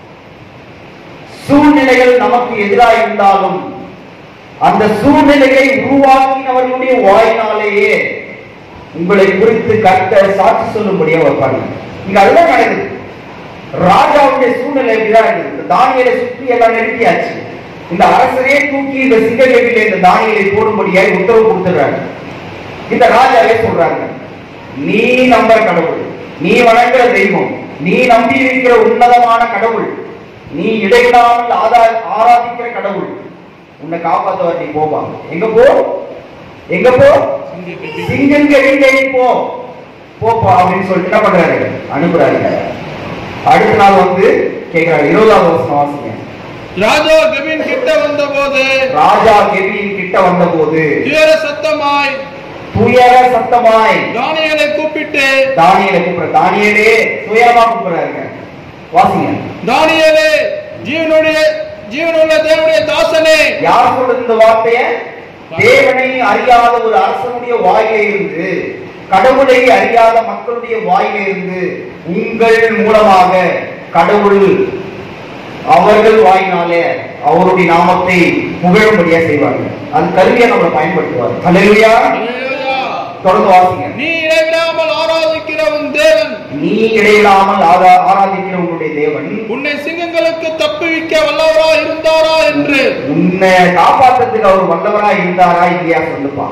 S1: சூழ்நிலைகள் நமக்கு எதிராக இருந்தாலும் அந்த சூழ்நிலையை உருவாக்கினவர்களுடைய வாயினாலேயே உங்களை குறித்து கட்ட சாட்சி சொல்லும்படியா வைப்பாங்க இங்க அதுதான் நடக்குது ராஜாவுடைய சூழ்நிலை இப்படிதான் இருக்குது இந்த தானியலை சுற்றி எல்லாம் நிறுத்தியாச்சு இந்த அரசரே தூக்கி இந்த சிங்ககவில இந்த தானியலை போடும்படியாய் உத்தரவு கொடுத்துறாங்க இந்த ராஜாவே சொல்றாங்க நீ நம்புற கடவுள் நீ வணங்குற தெய்வம் நீ நம்பி இருக்கிற உன்னதமான கடவுள் நீ இடைவிடாமல் ஆதா- ஆராதிக்கிற கடவுள் உன்னை காப்பாத்துவார் நீ போவா எங்க போ எங்க போ சிங்கங்கரிலே போ போப்பா அப்படின்னு சொல்லிட்டு என்ன பண்றாரு அனுப்புறாரு அடுத்த நாள் வந்து கேக்குறாரு இருபதாவது வருஷம் வாசிங்க
S2: ராஜா கவின் கிட்ட வந்தபோது
S1: ராஜா கெவியின் கிட்ட வந்தபோது
S2: துயர சத்தமாய்
S1: துயர சத்தமாய்
S2: தானியலை கூப்பிட்டு
S1: தானியலை கூப்பிடுற தானியலே துயரமா கூப்பிடுறாருங்க வாசிங்க
S2: தானியலே ஜீவனுடைய ஜீவனுள்ள தேவனுடைய தாசனே
S1: யார் சொல்றது இந்த வார்த்தைய தேவனை அறியாத ஒரு அரசனுடைய வாயிலே இருந்து கடவுளை அறியாத மக்களுடைய வாயிலே இருந்து உங்கள் மூலமாக கடவுள் அவர்கள் வாயினாலே அவருடைய நாமத்தை புகழும்படியா செய்வாங்க அது கருவியா நம்மளை பயன்படுத்துவார் அல்லேலூயா
S2: அல்லேலூயா.
S1: தொடர்ந்து வாசிங்க
S2: நீ இடைவிடாமல் ஆராதிக்கிற உன் தேவன்
S1: நீ இடையிலாமல் ஆரா- ஆராதிக்கிற உங்களுடைய தேவன்
S2: உன்னை சிங்கங்களுக்கு தப்புவிக்க வல்லவரா இருந்தாரா என்று
S1: உன்னை காப்பாற்றுறதுக்கு அவர் வல்லவரா இருந்தாரா இல்லையா சொல்லுப்பா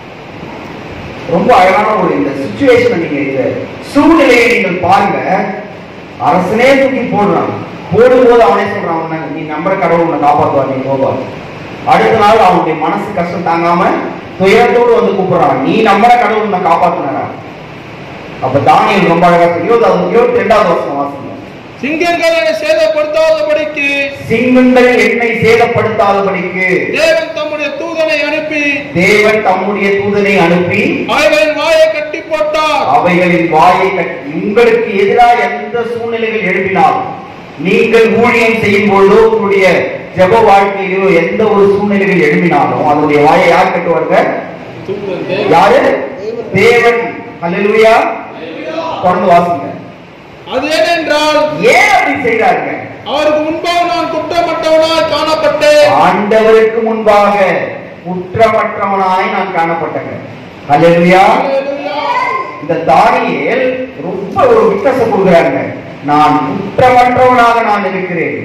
S1: ரொம்ப அழகான ஒரு இந்த சுச்சுவேஷன் நீங்க இந்த சூழ்நிலையை நீங்கள் பாருங்க அரசனே தூக்கி போடுறான் போடும்போது அவனே சொல்றான் உன்னை நீ நம்புற கடவுள் உன்னை காப்பாத்துவார் நீ போவா அடுத்த நாள் அவனுடைய மனசு கஷ்டம் தாங்காம துயரத்தோடு வந்து கூப்பிடுறான் நீ நம்புற கடவுள் உன்னை காப்பாத்துனாரா அப்ப தானியல் ரொம்ப அழகா சொல்லி, இருபதாவது இருபத்தி ரெண்டாவது வருஷம் வாசிங்க
S2: சிங்கங்கள் என்னை சேதப்படுத்தாதபடிக்கு
S1: சிங்கங்கள் என்னை சேதப்படுத்தாதபடிக்கு
S2: தேவன் தம்முடைய தூதனை அனுப்பி
S1: தேவன் தம்முடைய தூதனை அனுப்பி
S2: அவைகளின் வாயை கட்டி போட்டார்
S1: அவைகளின் வாயை கட்டி உங்களுக்கு எதிராக எந்த சூழ்நிலைகள் எழுப்பினாலும் நீங்கள் ஊழியம் செய்யும் பொழுதோ உங்களுடைய ஜெப வாழ்க்கையிலோ எந்த ஒரு சூழ்நிலைகள் எழுப்பினாலும் அதனுடைய வாயை யார் கட்டுவார்கள்
S2: தூதன் தேவன்.
S1: யாரு தேவன் அல்லேலூயா தொடர்ந்து வாசிங்க
S2: அது ஏனென்றால்
S1: ஏன் அப்படி செய்றாங்க
S2: அவருக்கு முன்பாக நான் குற்றமற்றவனாய் காணப்பட்டேன்
S1: ஆண்டவருக்கு முன்பாக குற்றமற்றவனாய் நான் காணப்பட்டேன் அல்லேலூயா
S2: அல்லேலூயா.
S1: இந்த தானியேல் ரொம்ப ஒரு வித்தியாசம் கொடுக்குறாங்க நான் குற்றமற்றவனாக நான் இருக்கிறேன்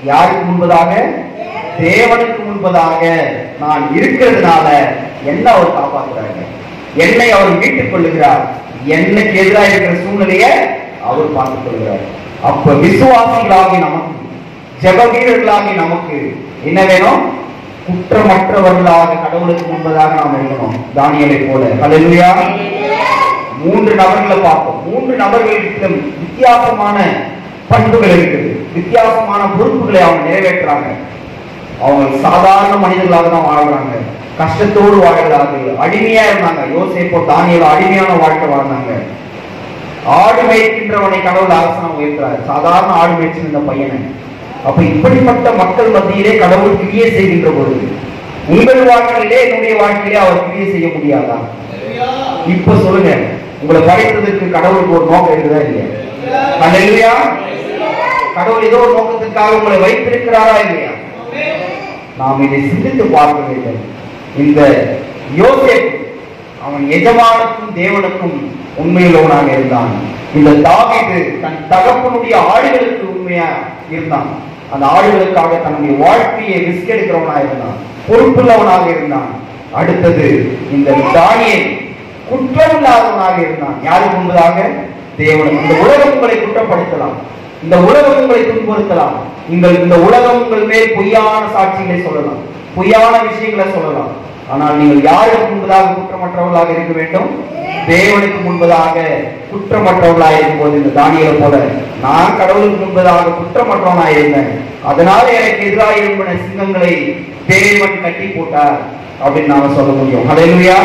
S1: யாருக்கு முன்பதாக தேவனுக்கு முன்பதாக நான் இருக்கிறதுனால என்ன அவர் காப்பாற்றுறாங்க என்னை அவர் மீட்டுக் கொள்ளுகிறார் எனக்கு எதிராக இருக்கிற சூழ்நிலையை அவர் பார்த்துக் கொள்கிறார் அப்ப விசுவாசிகளாகி நமக்கு ஜெப வீரர்களாகி நமக்கு என்ன வேணும் குற்றமற்றவர்களாக கடவுளுக்கு முன்பதாக நாம் இருக்கணும் தானியலை போல ஹalleluya மூன்று நபர்களை பார்ப்போம் மூன்று நபர்களுக்கு வித்தியாசமான பண்புகள் இருக்குது வித்தியாசமான பொறுப்புகளை அவங்க நிறைவேற்றுறாங்க அவங்க சாதாரண மனிதர்களாக தான் வாழ்றாங்க கஷ்டத்தோடு வாழ்கிறார்கள் அடிமையா இருந்தாங்க யோசேப்போ தானியல் அடிமையான வாழ்க்கை வாழ்ந்தாங்க ஆடு மேய்க்கின்றவனை கடவுள் அரசனம் உயர்த்துறாரு சாதாரண ஆடு மேய்ச்சிருந்த இந்த பையனை அப்ப இப்படிப்பட்ட மக்கள் மத்தியிலே கடவுள் கிரியை செய்கின்ற பொழுது உங்கள் வாழ்க்கையிலே என்னுடைய வாழ்க்கையிலே அவர் கிரியை செய்ய முடியாதா இப்ப சொல்லுங்க உங்களை படைத்ததற்கு கடவுளுக்கு ஒரு நோக்கம் இருக்குதா இல்லையா அல்லையா கடவுள் ஏதோ ஒரு நோக்கத்துக்காக உங்களை வைத்திருக்கிறாரா இல்லையா நாம் இதை சிந்தித்து பார்க்க வேண்டும் இந்த யோசேப் அவன் எஜமானுக்கும் தேவனுக்கும் உண்மையுள்ளவனாக இருந்தான் இந்த தாவீது தன் தகப்பனுடைய ஆடுகளுக்கு உண்மையா இருந்தான் அந்த ஆடுகளுக்காக தன்னுடைய வாழ்க்கையை ரிஸ்க் எடுக்கிறவனாக இருந்தான் பொறுப்புள்ளவனாக இருந்தான் அடுத்தது இந்த தானியை குற்றமில்லாதவனாக இருந்தான் யாருக்கு முன்பதாக தேவனுக்கு இந்த உலகம் உங்களை குற்றப்படுத்தலாம் இந்த உலகம் உங்களை துன்புறுத்தலாம் நீங்கள் இந்த உலகம் உங்கள் மேல் பொய்யான சாட்சிகளை சொல்லலாம் பொய்யான விஷயங்களை சொல்லலாம் ஆனால் நீங்கள் யாருக்கு முன்பதாக குற்றமற்றவர்களாக இருக்க வேண்டும் தேவனுக்கு முன்பதாக குற்றமற்றவர்களாக இருக்கும்போது இந்த தானியலை போல நான் கடவுளுக்கு முன்பதாக குற்றமற்றவனாக இருந்தேன் அதனால எனக்கு எதிராக எழும்பின சிங்கங்களை தேவன் கட்டி போட்டார் அப்படின்னு நாம சொல்ல முடியும் ஹalleluya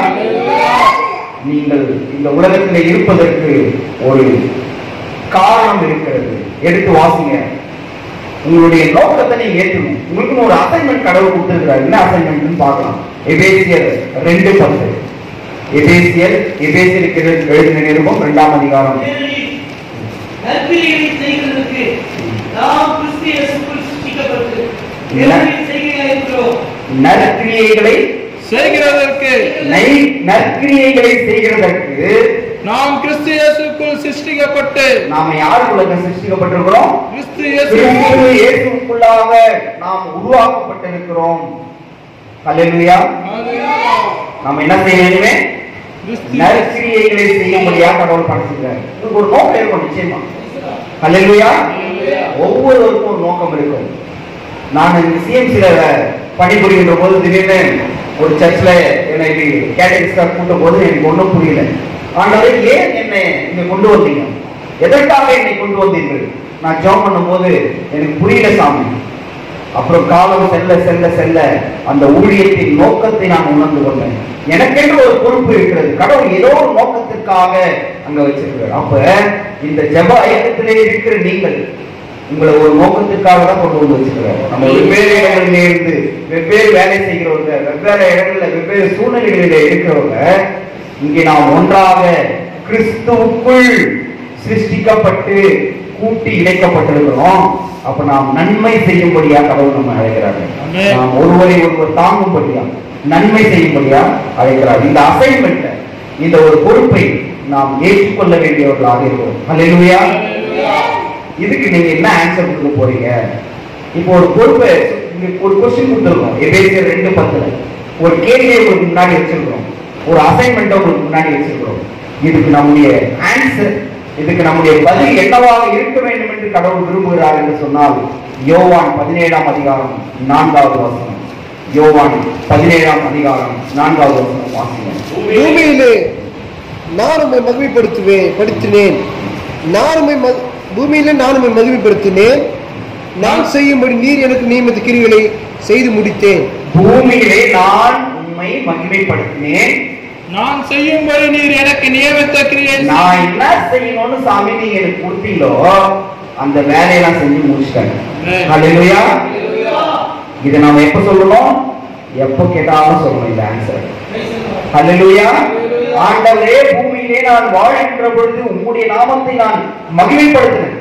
S1: நீங்கள் இந்த உலகத்தில் இருப்பதற்கு ஒரு காரணம் இருக்கிறது எடுத்து வாசிங்க உங்களுடைய நோக்கத்தை நீங்க ஏற்றுக்கணும் உங்களுக்கு ஒரு அசைன்மெண்ட் கடவுள் கொடுத்திருக்கிறார் என்ன அசைன்மெண்ட்னு பார்க்கலாம் எபேசியர் ரெண்டு பத்து எபேசியர் எபேசியருக்கு எழு- எழுதின நிருபம் இரண்டாம் அதிகாரம்
S4: ஏனெனில் நற்கிரியைகளை செய்கிறதற்கு நாம் கிறிஸ்து இயேசுக்குள் சிருஷ்டிக்கப்பட்டு தேவனின் செய்கையாக இருக்கிறோம்
S1: நற்கிரியைகளை
S2: செய்கிறதற்கு
S1: நை- நற்கிரியைகளை செய்கிறதற்கு
S2: நாம் கிறிஸ்து இயேசுக்குள் சிருஷ்டிக்கப்பட்டு
S1: நாம யாருக்குள்ள சிருஷ்டிக்கப்பட்டிருக்கிறோம்
S2: கிறிஸ்து
S1: கிறிஸ்து
S2: இயேசு
S1: இயேசுக்குள்ளாக நாம் உருவாக்கப்பட்டிருக்கிறோம் ஹalleluya நாம என்ன செய்யணுமே
S2: கிறிஸ்து
S1: நற்கிரியைகளை செய்யும்படியா கடவுள் படைச்சிருக்காரு இதுக்கு ஒரு நோக்கம் இருக்கும் நிச்சயமா ஹalleluya ஒவ்வொருவருக்கும் ஒரு நோக்கம் இருக்கும் நான் சிஎம்சில பணிபுரிகின்ற போது திடீர்னு ஒரு சர்ச்ல என்னை கேட்டகிரிஸ்டா கூட்டும் போது எனக்கு ஒன்றும் புரியல ஆண்டவரே ஏன் என்னை இங்க கொண்டு வந்தீங்க எதற்காக என்னை கொண்டு வந்தீர்கள் நான் ஜெபம் பண்ணும்போது எனக்கு புரியல சாமி அப்புறம் காலம் செல்ல செல்ல செல்ல அந்த ஊழியத்தின் நோக்கத்தை நான் உணர்ந்து கொண்டேன் எனக்கென்று ஒரு பொறுப்பு இருக்கிறது கடவுள் ஏதோ ஒரு நோக்கத்திற்காக அங்க வச்சிருக்கிறார் அப்ப இந்த ஜெப ஐயத்திலே இருக்கிற நீங்கள் உங்களை ஒரு நோக்கத்திற்காக தான் கொண்டு வந்து வச்சிருக்கிறார் நம்ம வெவ்வேறு இடங்களிலே இருந்து வெவ்வேறு வேலை செய்கிறவங்க வெவ்வேறு இடங்கள்ல வெவ்வேறு சூழ்நிலைகளில இருக்கிறவங்க இங்கே நாம் ஒன்றாக கிறிஸ்துவுக்குள் சிருஷ்டிக்கப்பட்டு கூட்டி இணைக்கப்பட்டிருக்கிறோம் அப்ப நாம் நன்மை செய்யும்படியா கடவுள் நம்ம அழைக்கிறார்கள்
S2: ஆமென்.
S1: நாம் ஒருவரை ஒருவர் தாங்கும்படியா நன்மை செய்யும்படியா அழைக்கிறார் இந்த அசைன்மெண்ட் இந்த ஒரு பொறுப்பை நாம் ஏற்றுக்கொள்ள வேண்டியவர்களாக இருக்கிறோம் ஹalleluya இதுக்கு நீங்க என்ன ஆன்சர் கொடுக்க போறீங்க இப்போ ஒரு பொறுப்பை இங்க ஒரு கொஸ்டின் கொடுத்துருக்கோம் எபேசியர் ரெண்டு பத்துல ஒரு கேள்வியை உங்களுக்கு முன்னாடி வச்சிருக்கிறோம் ஒரு அசைன்மெண்ட்டை உங்களுக்கு முன்னாடி வச்சிருக்கிறோம் இதுக்கு நம்முடைய ஆன்சர் இதுக்கு நம்முடைய பதில் என்னவாக இருக்க வேண்டும் என்று கடவுள் விரும்புகிறார் என்று சொன்னால் யோவான் பதினேழாம் அதிகாரம் நான்காவது வசனம் யோவான் பதினேழாம் அதிகாரம் நான்காவது வசனம் வாசிங்க
S3: பூமியிலே நான் உம்மை மகிமைப்படுத்துவேன் படுத்தினேன் நான் உம்மை ம- பூமியிலே நான் உம்மை மகிமைப்படுத்தினேன் நான் செய்யும்படி நீர் எனக்கு நியமித்த கிரிகளை செய்து முடித்தேன்
S1: பூமியிலே நான் உண்மை மகிமைப்படுத்தினேன்
S2: நான் செய்யும்படி நீர் எனக்கு நியமித்த கிரியை
S1: நான் என்ன செய்யணும்னு சாமி நீங்க எனக்கு கொடுத்தீங்களோ அந்த வேலையெல்லாம் செஞ்சு முடிச்சிட்டாங்க
S2: Amen.
S1: ஹalleluya இதை நாம எப்ப சொல்லணும் எப்ப கேட்டாலும் சொல்லணும் இந்த ஆன்சர் ஹalleluya ஆண்டவரே பூமியிலே நான் வாழ்கின்ற பொழுது உம்முடைய நாமத்தை நான் மகிமைப்படுத்தினேன்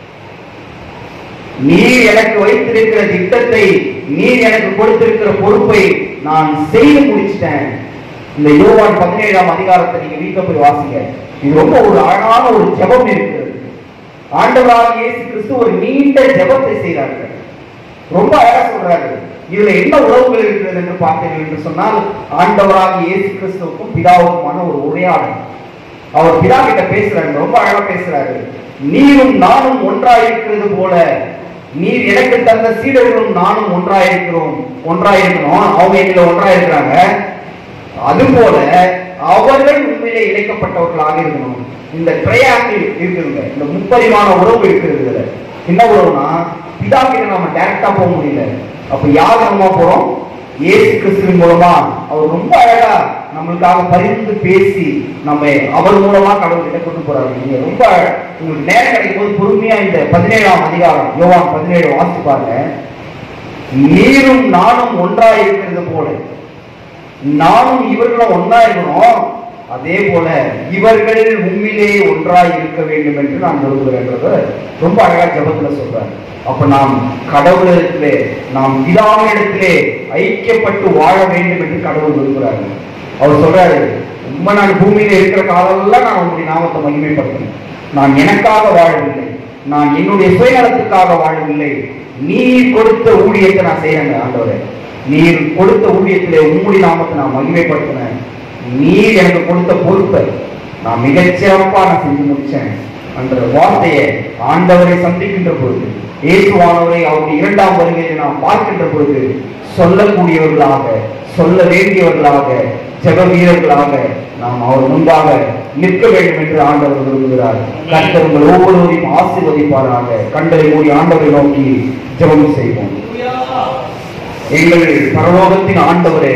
S1: நீர் எனக்கு வைத்திருக்கிற திட்டத்தை நீர் எனக்கு கொடுத்திருக்கிற பொறுப்பை நான் செய்து முடிச்சிட்டேன் இந்த யோவான் பதினேழாம் அதிகாரத்தை நீங்க வீட்டுல போய் வாசிங்க இது ரொம்ப ஒரு அழகான ஒரு ஜெபம் இருக்கிறது ஆண்டவராக இயேசு கிறிஸ்து ஒரு நீண்ட ஜெபத்தை செய்கிறார்கள் ரொம்ப அழகா சொல்றாரு இதுல என்ன உறவுகள் இருக்கிறது என்று பார்த்தீர்கள் என்று சொன்னால் ஆண்டவராக இயேசு கிறிஸ்துவுக்கும் பிதாவுக்குமான ஒரு உரையாடல் அவர் பிதா கிட்ட பேசுறாரு ரொம்ப அழகா பேசுறாரு நீரும் நானும் ஒன்றாயிருக்கிறது போல நீர் எனக்கு தந்த சீடர்களும் நானும் ஒன்றாயிருக்கிறோம் ஒன்றாயிருக்கிறோம் அவங்க எங்களை ஒன்றாயிருக்கிறாங்க அதுபோல அவர்கள் உண்மையிலே இணைக்கப்பட்டவர்களாக இருக்கணும் இந்த ட்ரையாங்கிள் இருக்குதுங்க இந்த முப்பரிமாண உறவு இருக்குது இதுல என்ன உறவுனா பிதா கிட்ட நம்ம டைரக்டா போக முடியல அப்ப யார் நம்ம போறோம் இயேசு கிறிஸ்துவின் மூலமா அவர் ரொம்ப அழகா நம்மளுக்காக பரிந்து பேசி நம்ம அவர் மூலமா கடவுள்கிட்ட கொண்டு போறாரு நீங்க ரொம்ப உங்களுக்கு நேரம் கிடைக்கும் போது பொறுமையா இந்த பதினேழாம் அதிகாரம் யோவான் பதினேழு வாசிச்சு பாருங்க நீரும் நானும் ஒன்றாய் இருக்கிறது போல நானும் இவர்களும் ஒன்றா இருக்கணும் அதே போல இவர்கள் உண்மையிலே ஒன்றாய் இருக்க வேண்டும் என்று நான் விரும்புகிறேன்றத ரொம்ப அழகா ஜபத்துல சொல்றாரு அப்ப நாம் கடவுளிடத்திலே நாம் பிதாவினிடத்திலே ஐக்கியப்பட்டு வாழ வேண்டும் என்று கடவுள் விரும்புகிறாரு அவர் சொல்றாரு உண்மை நான் பூமியில இருக்கிற காலமெல்லாம் நான் உங்களுடைய நாமத்தை மகிமைப்படுத்தணும் நான் எனக்காக வாழவில்லை நான் என்னுடைய சுயநலத்துக்காக வாழவில்லை நீ கொடுத்த ஊழியத்தை நான் செய்யறேங்க ஆண்டவரே நீர் கொடுத்த ஊழியத்திலே உம்முடைய நாமத்தை நான் மகிமைப்படுத்தினேன் நீர் எனக்கு கொடுத்த பொறுப்பை நான் மிகச் சிறப்பா நான் செஞ்சு முடிச்சேன் என்ற வார்த்தையை ஆண்டவரை சந்திக்கின்ற பொழுது இயேசுவானவரை அவருடைய இரண்டாம் வருகையை நாம் பார்க்கின்ற பொழுது சொல்லக்கூடியவர்களாக சொல்ல வேண்டியவர்களாக ஜெப வீரர்களாக நாம் அவர் முன்பாக நிற்க வேண்டும் என்று ஆண்டவர் விரும்புகிறார் கர்த்தர் உங்கள் ஒவ்வொருவரையும் ஆசீர்வதிப்பாராக கண்களை மூடி ஆண்டவரை நோக்கி ஜெபம் செய்வோம் எங்கள் பரலோகத்தின் ஆண்டவரே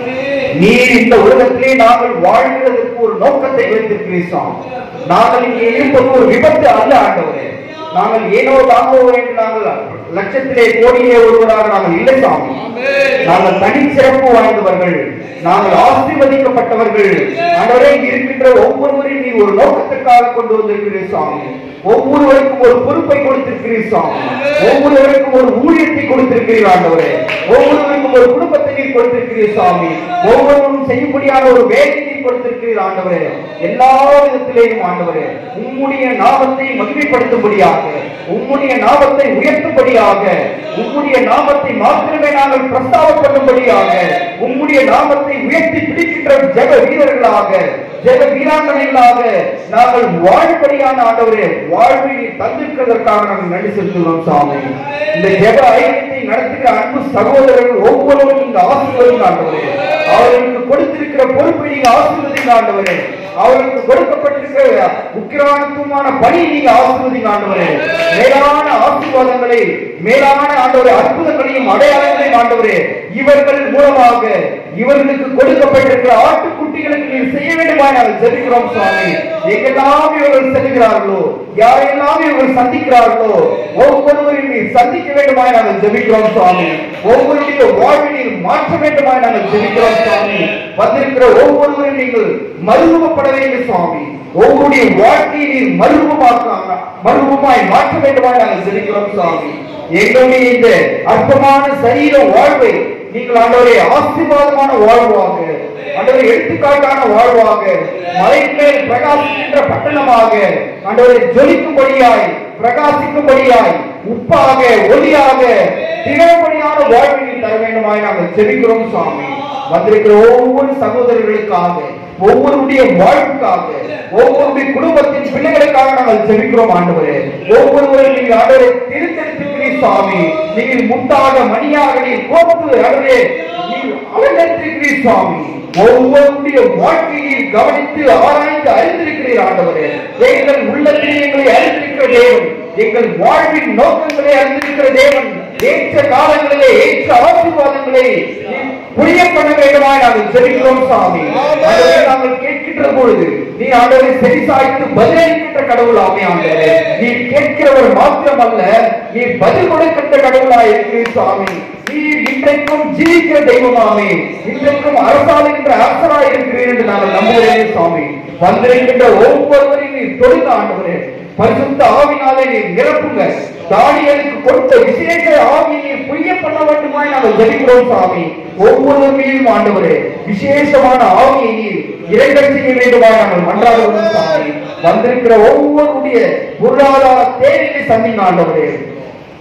S1: நீர் இந்த உலகத்திலே நாங்கள் வாழ்கிறதுக்கு ஒரு நோக்கத்தை வைத்திருக்கிறீர் சாமி நாங்கள் இங்கே இருப்பது ஒரு விபத்து அல்ல ஆண்டவரே நாங்கள் ஏனோ தாங்கோ என்று நாங்கள் லட்சத்திலே கோடியே ஒருவராக நாங்கள் இல்லை சாமி நாங்கள் தனிச்சிறப்பு வாய்ந்தவர்கள் நாங்கள் ஆசீர்வதிக்கப்பட்டவர்கள் ஆண்டவரே இங்கு இருக்கின்ற ஒவ்வொருவரையும் நீ ஒரு நோக்கத்திற்காக கொண்டு வந்திருக்கிறீர் சாமி ஒவ்வொருவருக்கும் ஒரு பொறுப்பை கொடுத்திருக்கிறீர் சாமி ஒவ்வொருவருக்கும் ஒரு ஊழியத்தை கொடுத்திருக்கிறீர் ஆண்டவரே ஒவ்வொருவருக்கும் ஒரு குடும்பத்தை நீர் கொடுத்திருக்கிறீர் சாமி ஒவ்வொருவரும் செய்யும்படியான ஒரு வேலையை நீர் கொடுத்திருக்கிறீர் ஆண்டவரே எல்லா விதத்திலேயும் ஆண்டவரே உம்முடைய நாமத்தை மகிமைப்படுத்தும்படியாக உம்முடைய நாமத்தை உயர்த்தும்படியாக உம்முடைய நாமத்தை மாத்திரமே நாங்கள் பிரஸ்தாபம் பண்ணும்படியாக உம்முடைய நாமத்தை உயர்த்தி பிடிக்கின்ற ஜெக வீரர்களாக ஜெக வீராங்கனைகளாக நாங்கள் வாழ்படியான ஆண்டவரே வாழ்வை நீர் தந்திருக்கிறதற்காக நாங்கள் நன்றி செலுத்துகிறோம் சாமி இந்த ஜெப ஐக்கியத்தை நடத்துகிற அன்பு சகோதரர்கள் ஒவ்வொருவரும் நீங்க ஆசீர்வதிங்க ஆண்டவரே அவர்களுக்கு கொடுத்திருக்கிற பொறுப்பை நீங்க ஆசீர்வதிங்க ஆண்டவரே அவர்களுக்கு கொடுக்கப்பட்டிருக்கிற உக்கிரானத்துவமான பணி நீங்க ஆசீர்வதிங்க ஆண்டவரே மேலான ஆசீர்வாதங்களை மேலான ஆண்டவரே அற்புதங்களையும் அடையாளங்களையும் ஆண்டவரே இவர்கள் மூலமாக இவர்களுக்கு கொடுக்கப்பட்டிருக்கிற ஆட்டுக்குட்டிகளுக்கு நீர் செய்ய வேண்டுமா நாங்கள் ஜெபிக்கிறோம் சுவாமி எங்கெல்லாம் இவர்கள் செல்கிறார்களோ யாரெல்லாம் இவர்கள் சந்திக்கிறார்களோ ஒவ்வொருவரையும் நீர் சந்திக்க வேண்டுமா நாங்கள் ஜெபிக்கிறோம் சுவாமி ஒவ்வொருடைய வாழ்வை நீர் மாற்ற வேண்டுமா நாங்கள் ஜெபிக்கிறோம் சுவாமி வந்திருக்கிற ஒவ்வொருவரையும் நீங்கள் மருவப்பட வேண்டும் சுவாமி ஒவ்வொருடைய வாழ்க்கையை நீர் மருவமாக்க மருவமாய் மாற்ற வேண்டுமா நாங்கள் ஜெபிக்கிறோம் சுவாமி எங்களுடைய இந்த அற்பமான சரீர வாழ்வை நீங்கள் ஆண்டவரே ஆசீர்வாதமான வாழ்வாக ஆண்டவரே எடுத்துக்காட்டான வாழ்வாக மலையின் மேல் பிரகாசிக்கின்ற பட்டணமாக ஆண்டவரை ஜொலிக்கும்படியாய் பிரகாசிக்கும்படியாய் உப்பாக ஒளியாக திகழ்படியான வாழ்வை நீ தர வேண்டுமாய் நாங்கள் ஜெபிக்கிறோம் சுவாமி வந்திருக்கிற ஒவ்வொரு சகோதரர்களுக்காக ஒவ்வொருடைய வாழ்வுக்காக ஒவ்வொருடைய குடும்பத்தின் பிள்ளைகளுக்காக நாங்கள் ஜெபிக்கிறோம் ஆண்டவரே ஒவ்வொருவரும் நீங்கள் ஆண்டவரை திருத்தெடுத்திருக்கிறீர் சுவாமி நீங்கள் முத்தாக மணியாக நீர் கோர்த்து ஆண்டவரே நீர் அலங்கரித்திருக்கிறீர் சுவாமி ஒவ்வொருடைய வாழ்க்கையை கவனித்து ஆராய்ந்து அறிந்திருக்கிறீர் ஆண்டவரே எங்கள் உள்ளத்தில் எங்களை அறிந்திருக்கிற தேவன் எங்கள் வாழ்வின் நோக்கங்களை அறிந்திருக்கிற தேவன் ஏற்ற காலங்களிலே ஏற்ற ஆசீர்வாதங்களை நீர் புரிய பண்ண வேண்டுமாய் நாங்கள் ஜெபிக்கிறோம் சாமி ஆண்டவரே, நாங்கள் கேட்கின்ற பொழுது நீ ஆண்டவரை செவிசாய்த்து பதிலளிக்கின்ற கடவுள் ஆமே ஆண்டவரே நீ கேட்கிறவர் மாத்திரம் அல்ல நீ பதில் கொடுக்கின்ற கடவுளாய் இருக்கிறீர் சுவாமி நீர் இன்றைக்கும் ஜீவிக்கிற தெய்வமாமே இன்றைக்கும் அரசாளுகின்ற அரசராய் இருக்கிறீர் என்று நாங்கள் நம்புகிறேன் சுவாமி வந்திருக்கின்ற ஒவ்வொருவரையும் நீர் தொழுந்த ஆண்டவரே பரிசுத்த ஆவினாலே நீர் நிரப்புங்க தானியலுக்கு கொடுத்த விசேஷ ஆவியை நீர் புரிய பண்ண வேண்டுமாய் நாங்கள் ஜெபிக்கிறோம் சுவாமி ஒவ்வொரு மீதும் ஆண்டவரே விசேஷமான ஆவியை நீர் இறைகள் செய்ய வேண்டுமாய் நாங்கள் மன்றாடுகிறோம் சுவாமி வந்திருக்கிற ஒவ்வொருடைய பொருளாதார தேவையை சந்திங்க ஆண்டவரே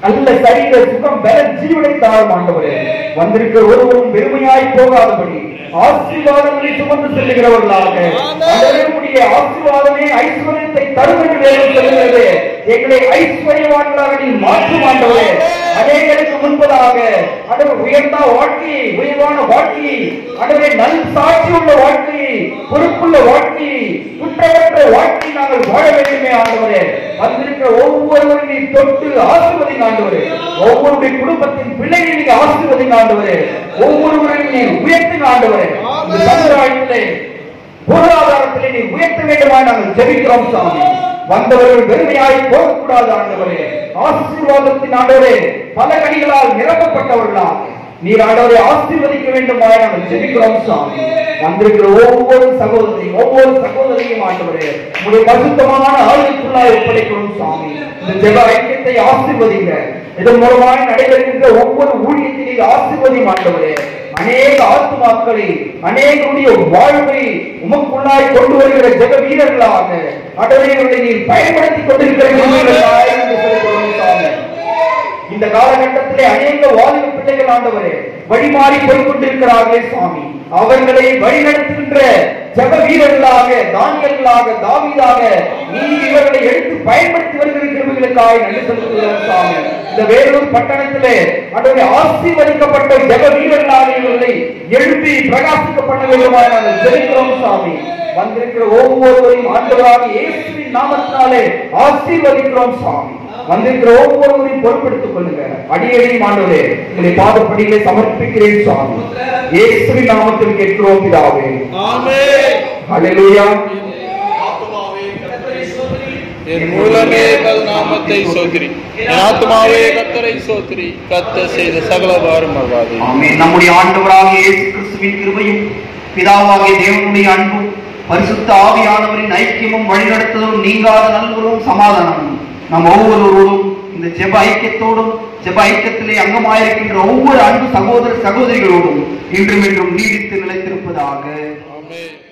S1: நல்ல சரீர சுகம் பல ஜீவனை தாரும் ஆண்டவரே வந்திருக்கிற ஒருவரும் பெருமையாய் போகாதபடி ஆசீர்வாதங்களை சுமந்து செல்லுகிறவர்களாக அதனுடைய ஆசீர்வாதமே ஐஸ்வர்யத்தை தரும் என்று வேதம் சொல்லுகிறது எங்களை ஐஸ்வர்யவான்களாக நீ மாற்றும் ஆண்டவரே அநேகருக்கு முன்பதாக ஆண்டவர் உயர்ந்த வாழ்க்கையை உயர்வான வாழ்க்கையை ஆண்டவரே நல் சாட்சி உள்ள வாழ்க்கையை பொறுப்புள்ள வாழ்க்கையை குற்றமற்ற வாழ்க்கையை நாங்கள் வாழ வேண்டுமே ஆண்டவரே வந்திருக்கிற ஒவ்வொருவரும் நீ தொட்டு ஆசிர்வதி ஆண்டவரே ஒவ்வொருடைய குடும்பத்தின் பிள்ளைகளை நீ ஆசிர்வதி ஆண்டவரே ஒவ்வொருவரையும் நீ உயர்த்தி ஆண்டவரே இந்த சமுதாயத்திலே பொருளாதாரத்திலே நீ உயர்த்த வேண்டுமா நாங்கள் ஜெபிக்கிறோம் சாமி வந்தவர்கள் வெறுமையாய் போகக்கூடாது ஆண்டவரே ஆசீர்வாதத்தின் ஆண்டவரே பல கனிகளால் நிரப்பப்பட்டவர்களாக நீர் ஆண்டவரை ஆசீர்வதிக்க வேண்டுமா நாங்கள் ஜெபிக்கிறோம் சாமி வந்திருக்கிற ஒவ்வொரு சகோதரியும் ஒவ்வொரு சகோதரியும் ஆண்டவரே உங்களுடைய பரிசுத்தமான ஆளுக்குள்ளாய் ஒப்படைக்கிறோம் சாமி இந்த ஜெப ஐக்கியத்தை ஆசீர்வதிங்க இதன் மூலமாய் நடைபெறுகின்ற ஒவ்வொரு ஊழியத்திலே ஆசீர்வதியும் ஆண்டவரே அநேக ஆத்துமாக்களை அநேகருடைய வாழ்வை உமக்குள்ளாய் கொண்டு வருகிற ஜெக வீரர்களாக அடவைகளை நீர் பயன்படுத்திக் கொண்டிருக்கிறீர்களாய் என்று சொல்லிக் சாமி இந்த காலகட்டத்திலே அநேக வாலிப பிள்ளைகள் ஆண்டவரே வழிமாறி போய் கொண்டிருக்கிறார்களே சுவாமி அவர்களை வழிநடத்துகின்ற ஜெப வீரர்களாக தானியர்களாக தாவீதாக நீர் இவர்களை எடுத்து பயன்படுத்தி வருகிற கிருமிகளுக்காக நன்றி செலுத்துகிறோம் சுவாமி இந்த வேலூர் பட்டணத்திலே அன்றைய ஆசீர்வதிக்கப்பட்ட ஜெப வீரர்களாக இவர்களை எழுப்பி பிரகாசிக்க பண்ண வேண்டுமாய் நாங்கள் ஜெபிக்கிறோம் சுவாமி வந்திருக்கிற ஒவ்வொருவரையும் ஆண்டவராக இயேசுவின் நாமத்தினாலே ஆசீர்வதிக்கிறோம் சுவாமி வந்திருக்கிற ஒவ்வொருவரையும் பொறுப்பெடுத்துக் கொள்ளுங்க அடியடியும் ஆண்டவரே உங்களை பாதப்படிகளை சமர்ப்பிக்கிறேன் சுவாமி இயேசுவின் நாமத்தில் கேட்கிறோம் பிதாவே
S2: ஆமென்
S1: ஹalleluya
S2: என் மூலமே கல் நாமத்தை சோத்திரி என் ஆத்மாவே கத்தரை சோத்திரி கத்த செய்த சகலவாறு மறவாதே
S1: ஆமென் நம்முடைய ஆண்டவராகிய இயேசு கிறிஸ்துவின் கிருபையும் பிதாவாகிய தேவனுடைய அன்பும் பரிசுத்த ஆவியானவரின் ஐக்கியமும் வழிநடத்துதலும் நீங்காத நல்குறவும் சமாதானமும் நம் ஒவ்வொருவரோடும் இந்த ஜெப ஐக்கியத்தோடும் ஜெப ஐக்கியத்திலே அங்கமாயிருக்கின்ற ஒவ்வொரு அன்பு சகோதர சகோதரிகளோடும் இன்றும் இன்றும் நீடித்து நிலைத்திருப்பதாக
S2: ஆமென்